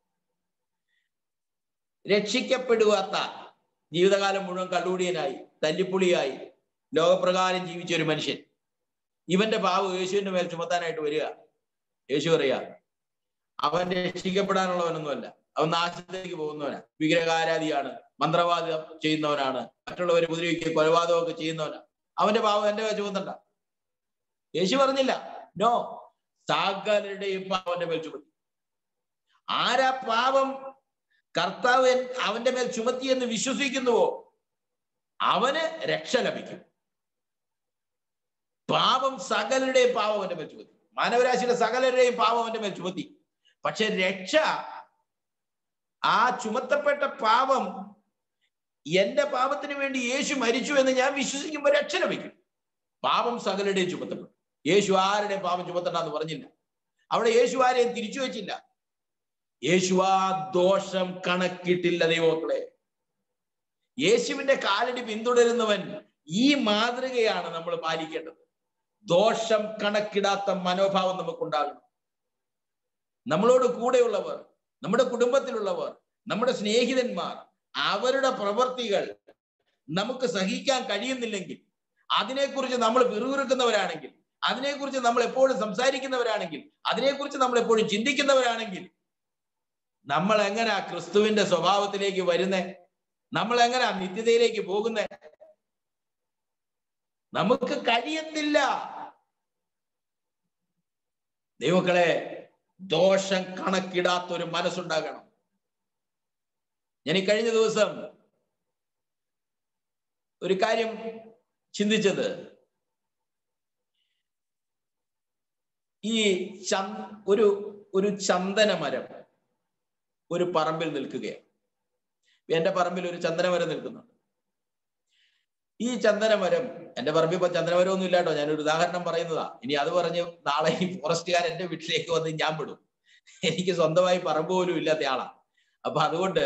രക്ഷിക്കപ്പെടുവാത്ത ജീവിതകാലം മുഴുവൻ കള്ളുകൂടിയനായി തല്ലിപ്പുളിയായി ലോകപ്രകാരം ജീവിച്ച ഒരു മനുഷ്യൻ ഇവന്റെ പാവ് യേശുവിന്റെ മേൽ ചുമത്താനായിട്ട് വരിക യേശു പറയാ അവൻ രക്ഷിക്കപ്പെടാനുള്ളവനൊന്നുമല്ല അവൻ നാശത്തിലേക്ക് പോകുന്നവനാ വിഗ്രഹാരാധിയാണ് മന്ത്രവാദം ചെയ്യുന്നവനാണ് മറ്റുള്ളവരെ ഉപദ്രവിക്കുക കൊലപാതകമൊക്കെ ചെയ്യുന്നവനാണ് അവന്റെ പാവം എന്റെ മേൽ ചുമത്തണ്ട യേശു പറഞ്ഞില്ല നോ സകലരുടെയും പാവന്റെ മേൽ ചുമത്തി ആരാ പാപം കർത്താവ് അവന്റെ മേൽ ചുമത്തി എന്ന് വിശ്വസിക്കുന്നുവോ അവന് രക്ഷ ലഭിക്കും പാപം സകലരുടെയും പാവം അവന്റെ മേൽ ചുമത്തി മാനവരാശിയുടെ സകലരുടെയും പാവം അവന്റെ മേൽ ചുമത്തി പക്ഷെ രക്ഷ ആ ചുമത്തപ്പെട്ട പാപം എന്റെ പാപത്തിന് വേണ്ടി യേശു മരിച്ചു എന്ന് ഞാൻ വിശ്വസിക്കുമ്പോൾ രക്ഷ ലഭിക്കും പാപം സകലരുടെയും ചുമത്തപ്പെട്ടു യേശു ആരുടെയും പാപം ചുമത്തണ്ടെന്ന് പറഞ്ഞില്ല അവിടെ യേശു ആരെയും തിരിച്ചു വെച്ചില്ല യേശു ആ ദോഷം കണക്കിട്ടില്ല ദൈവമക്കളെ യേശുവിന്റെ കാലടി പിന്തുടരുന്നവൻ ഈ മാതൃകയാണ് നമ്മൾ പാലിക്കേണ്ടത് ദോഷം കണക്കിടാത്ത മനോഭാവം നമുക്കുണ്ടാകണം നമ്മളോട് കൂടെയുള്ളവർ നമ്മുടെ കുടുംബത്തിലുള്ളവർ നമ്മുടെ സ്നേഹിതന്മാർ അവരുടെ പ്രവൃത്തികൾ നമുക്ക് സഹിക്കാൻ കഴിയുന്നില്ലെങ്കിൽ അതിനെക്കുറിച്ച് നമ്മൾ പിറുപിറുക്കുന്നവരാണെങ്കിൽ അതിനെക്കുറിച്ച് നമ്മൾ എപ്പോഴും സംസാരിക്കുന്നവരാണെങ്കിൽ അതിനെക്കുറിച്ച് നമ്മൾ എപ്പോഴും ചിന്തിക്കുന്നവരാണെങ്കിൽ നമ്മൾ എങ്ങനാ ക്രിസ്തുവിന്റെ സ്വഭാവത്തിലേക്ക് വരുന്നേ നമ്മൾ എങ്ങനാ നിത്യതയിലേക്ക് പോകുന്നേ നമുക്ക് കഴിയത്തില്ല ദൈവക്കളെ ദോഷം കണക്കിടാത്ത ഒരു മനസ്സുണ്ടാകണം ഞാൻ ഈ കഴിഞ്ഞ ദിവസം ഒരു കാര്യം ചിന്തിച്ചത് ഈ ചന്ദ ഒരു ഒരു ചന്ദന മരം ഒരു പറമ്പിൽ നിൽക്കുകയാണ് എന്റെ പറമ്പിൽ ഒരു ചന്ദനമരം നിൽക്കുന്നുണ്ട് ഈ ചന്ദനമരം എന്റെ പറമ്പിൽ ഇപ്പൊ ചന്ദനമരം ഒന്നും ഇല്ലാട്ടോ ഞാനൊരു ഉദാഹരണം പറയുന്നതാ ഇനി അത് പറഞ്ഞ് നാളെ ഈ ഫോറസ്റ്റുകാർ എന്റെ വീട്ടിലേക്ക് വന്ന് ഞാൻ വിടും എനിക്ക് സ്വന്തമായി പറമ്പ് പോലും ഇല്ലാത്ത ആളാ അപ്പൊ അതുകൊണ്ട്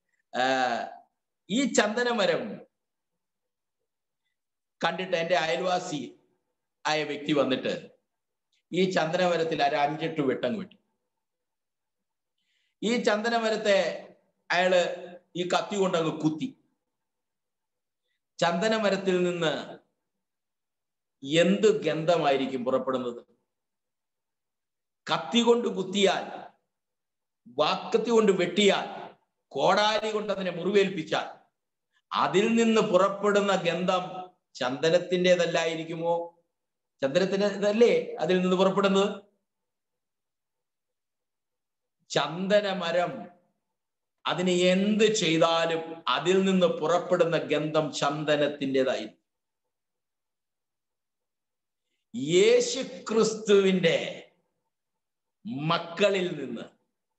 ഈ ചന്ദനമരം കണ്ടിട്ട് എന്റെ അയൽവാസി ആയ വ്യക്തി വന്നിട്ട് ഈ ചന്ദനമരത്തിൽ ഒരു അഞ്ചെട്ട് വെട്ടം വെട്ടി ഈ ചന്ദനമരത്തെ അയാള് ഈ കത്തി കൊണ്ടങ്ങ് കുത്തി ചന്ദനമരത്തിൽ നിന്ന് എന്ത് ഗന്ധമായിരിക്കും പുറപ്പെടുന്നത് കത്തി കൊണ്ട് കുത്തിയാൽ വാക്കത്തി കൊണ്ട് വെട്ടിയാൽ കോടാലി കൊണ്ട് അതിനെ മുറിവേൽപ്പിച്ചാൽ അതിൽ നിന്ന് പുറപ്പെടുന്ന ഗന്ധം ചന്ദനത്തിൻ്റെതല്ലായിരിക്കുമോ ചന്ദനത്തിൻ്റെതല്ലേ അതിൽ നിന്ന് പുറപ്പെടുന്നത് ചന്ദനമരം അതിന് എന്ത് ചെയ്താലും അതിൽ നിന്ന് പുറപ്പെടുന്ന ഗന്ധം ചന്ദനത്തിൻ്റെതായി യേശു ക്രിസ്തുവിന്റെ മക്കളിൽ നിന്ന്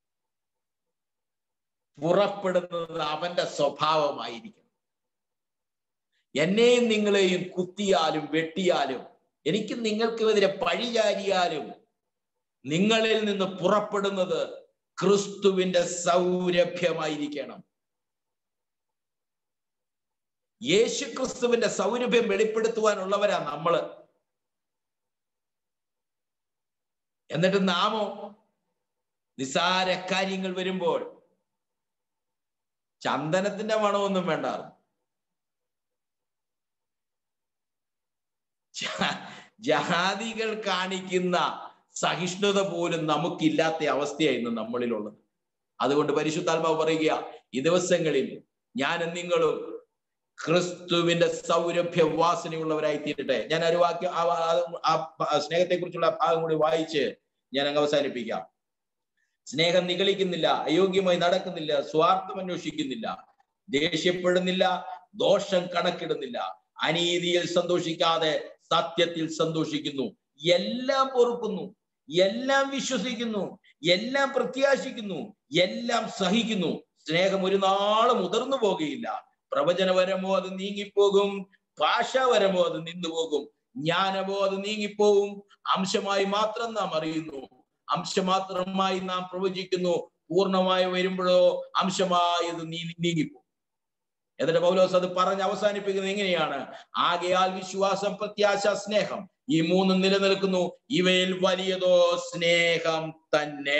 പുറപ്പെടുന്നത് അവന്റെ സ്വഭാവമായിരിക്കും എന്നെയും നിങ്ങളെയും കുത്തിയാലും വെട്ടിയാലും എനിക്ക് നിങ്ങൾക്കുമെതിരെ പഴിചാരിയാലും നിങ്ങളിൽ നിന്ന് പുറപ്പെടുന്നത് ക്രിസ്തുവിന്റെ സൗരഭ്യമായിരിക്കണം യേശു ക്രിസ്തുവിന്റെ സൗരഭ്യം വെളിപ്പെടുത്തുവാനുള്ളവരാ നമ്മള് എന്നിട്ട് നാമോ നിസാര കാര്യങ്ങൾ വരുമ്പോൾ ചന്ദനത്തിന്റെ മണമൊന്നും വേണ്ട ജാതികൾ കാണിക്കുന്ന സഹിഷ്ണുത പോലും നമുക്കില്ലാത്ത അവസ്ഥയായിരുന്നു നമ്മളിലുള്ളത് അതുകൊണ്ട് പരിശുദ്ധാത്മാവ് പറയുക ഈ ദിവസങ്ങളിൽ ഞാനും നിങ്ങളും ക്രിസ്തുവിന്റെ സൗരഭ്യ വാസനയുള്ളവരായി തീരട്ടെ ഞാൻ ഒരു വാക്യം ആ സ്നേഹത്തെ കുറിച്ചുള്ള ഭാഗം കൂടി വായിച്ച് ഞാൻ അങ്ങ് അവസാനിപ്പിക്കാം സ്നേഹം നിഗളിക്കുന്നില്ല അയോഗ്യമായി നടക്കുന്നില്ല സ്വാർത്ഥം അന്വേഷിക്കുന്നില്ല ദേഷ്യപ്പെടുന്നില്ല ദോഷം കണക്കിടുന്നില്ല അനീതിയിൽ സന്തോഷിക്കാതെ സത്യത്തിൽ സന്തോഷിക്കുന്നു എല്ലാം പൊറുക്കുന്നു എല്ലാം വിശ്വസിക്കുന്നു എല്ലാം പ്രത്യാശിക്കുന്നു എല്ലാം സഹിക്കുന്നു സ്നേഹം ഒരു നാള് മുതിർന്നു പോകുകയില്ല പ്രവചനപരമോ അത് നീങ്ങിപ്പോകും ഭാഷാപരമോ അത് നിന്നുപോകും ജ്ഞാനമോ അത് നീങ്ങിപ്പോകും അംശമായി മാത്രം നാം അറിയുന്നു അംശമാത്രമായി നാം പ്രവചിക്കുന്നു പൂർണ്ണമായി വരുമ്പോഴോ അംശമായി അത് നീ നീങ്ങിപ്പോകും എന്നിട്ട് പൗലോസ് അത് പറഞ്ഞ് അവസാനിപ്പിക്കുന്നത് എങ്ങനെയാണ് ആകയാൽ വിശ്വാസം പ്രത്യാശ സ്നേഹം ഈ മൂന്നും നിലനിൽക്കുന്നു ഇവയിൽ വലിയതോ സ്നേഹം തന്നെ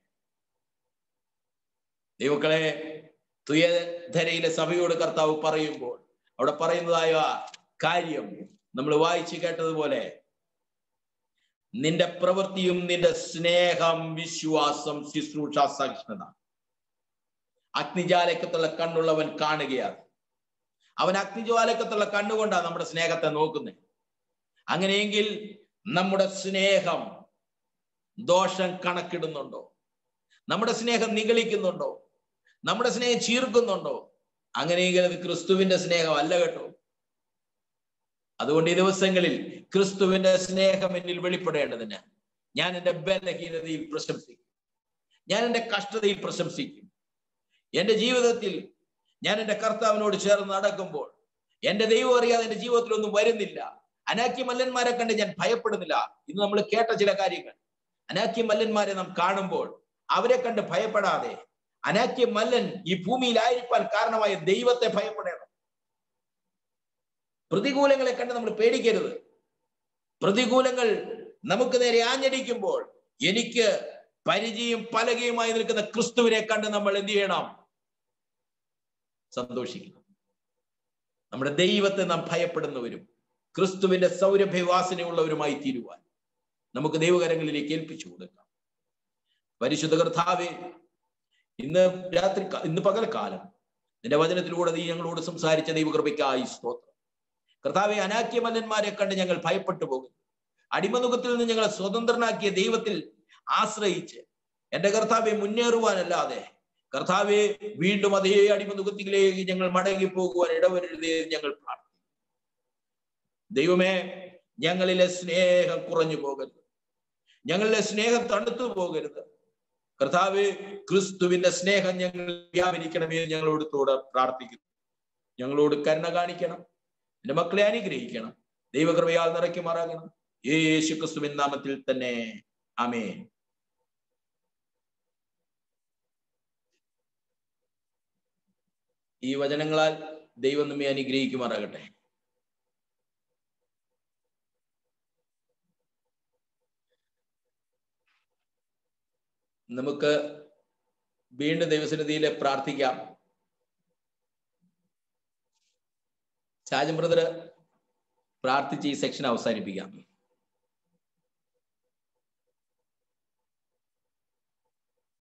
ദൈവക്കളെ തുയധരയിലെ സഭയോട് കർത്താവ് പറയുമ്പോൾ അവിടെ പറയുന്നതായ കാര്യം നമ്മൾ വായിച്ചു കേട്ടതുപോലെ നിന്റെ പ്രവൃത്തിയും നിന്റെ സ്നേഹം വിശ്വാസം ശുശ്രൂഷ സഹിഷ്ണുത അഗ്നിജാലക്കത്തുള്ള കണ്ണുള്ളവൻ കാണുകയാണ് അവൻ അഗ്നിജ്വാലക്കത്തുള്ള കണ്ണുകൊണ്ടാണ് നമ്മുടെ സ്നേഹത്തെ നോക്കുന്നത് അങ്ങനെയെങ്കിൽ നമ്മുടെ സ്നേഹം ദോഷം കണക്കിടുന്നുണ്ടോ നമ്മുടെ സ്നേഹം നിഗളിക്കുന്നുണ്ടോ നമ്മുടെ സ്നേഹം ചീർക്കുന്നുണ്ടോ അങ്ങനെയെങ്കിൽ അത് ക്രിസ്തുവിന്റെ സ്നേഹം അല്ല കേട്ടോ അതുകൊണ്ട് ഈ ദിവസങ്ങളിൽ ക്രിസ്തുവിന്റെ സ്നേഹം എന്നിൽ വെളിപ്പെടേണ്ടതിന് ഞാൻ എൻ്റെ ബലഹീനതയിൽ പ്രശംസിക്കും ഞാൻ എൻ്റെ കഷ്ടതയിൽ പ്രശംസിക്കും എൻ്റെ ജീവിതത്തിൽ ഞാൻ എൻ്റെ കർത്താവിനോട് ചേർന്ന് നടക്കുമ്പോൾ എൻ്റെ ദൈവം അറിയാതെ എൻ്റെ ജീവിതത്തിൽ ഒന്നും വരുന്നില്ല അനാക്കി മല്ലന്മാരെ കണ്ട് ഞാൻ ഭയപ്പെടുന്നില്ല ഇന്ന് നമ്മൾ കേട്ട ചില കാര്യങ്ങൾ അനാക്കി മല്ലന്മാരെ നാം കാണുമ്പോൾ അവരെ കണ്ട് ഭയപ്പെടാതെ അനാക്കി മല്ലൻ ഈ ഭൂമിയിലായിരിക്കാൻ കാരണമായ ദൈവത്തെ ഭയപ്പെടണം പ്രതികൂലങ്ങളെ കണ്ട് നമ്മൾ പേടിക്കരുത് പ്രതികൂലങ്ങൾ നമുക്ക് നേരെ ആഞ്ഞടിക്കുമ്പോൾ എനിക്ക് പരിചയം പലകയുമായി നിൽക്കുന്ന ക്രിസ്തുവിനെ കണ്ട് നമ്മൾ എന്ത് ചെയ്യണം സന്തോഷിക്കണം നമ്മുടെ ദൈവത്തെ നാം ഭയപ്പെടുന്നവരും ക്രിസ്തുവിന്റെ സൗരഭ്യവാസനയുള്ളവരുമായി തീരുവാൻ നമുക്ക് ദൈവകരങ്ങളിലേക്ക് ഏൽപ്പിച്ചു കൊടുക്കാം പരിശുദ്ധ കർത്താവെ ഇന്ന് രാത്രി ഇന്ന് പകൽക്കാലം നിന്റെ വചനത്തിലൂടെ നീ ഞങ്ങളോട് സംസാരിച്ച ദൈവകൃപയ്ക്കായി സ്തോത്രം കർത്താവെ അനാക്യമല്ലന്മാരെ കണ്ട് ഞങ്ങൾ ഭയപ്പെട്ടു പോകുന്നു അടിമനുഖത്തിൽ നിന്ന് ഞങ്ങളെ സ്വതന്ത്രനാക്കിയ ദൈവത്തിൽ ആശ്രയിച്ച് എന്റെ കർത്താവെ മുന്നേറുവാനല്ലാതെ കർത്താവെ വീണ്ടും അതേ അടിമനുഖത്തിലേക്ക് ഞങ്ങൾ മടങ്ങി പോകുവാൻ ഇടവരുതേ ഞങ്ങൾ പ്രാർത്ഥിക്കും ദൈവമേ ഞങ്ങളിലെ സ്നേഹം കുറഞ്ഞു പോകരുത് ഞങ്ങളിലെ സ്നേഹം തണുത്തു പോകരുത് കർത്താവ് ക്രിസ്തുവിന്റെ സ്നേഹം ഞങ്ങൾ വ്യാപരിക്കണമേ എന്ന് ഞങ്ങളോട് തോടെ പ്രാർത്ഥിക്കുന്നു ഞങ്ങളോട് കരുണ കാണിക്കണം എന്റെ മക്കളെ അനുഗ്രഹിക്കണം ദൈവകൃപയാൽ നിറയ്ക്കുമാറാകണം യേശു ക്രിസ്തുവിൻ നാമത്തിൽ തന്നെ ആമേൻ ഈ വചനങ്ങളാൽ ദൈവം നമ്മെ അനുഗ്രഹിക്കുമാറാകട്ടെ നമുക്ക് വീണ്ടും ദൈവസന്നിധിയിൽ പ്രാർത്ഥിക്കാം ഷാജൻ ബ്രദർ പ്രാർത്ഥിച്ച് ഈ സെക്ഷൻ അവസാനിപ്പിക്കാം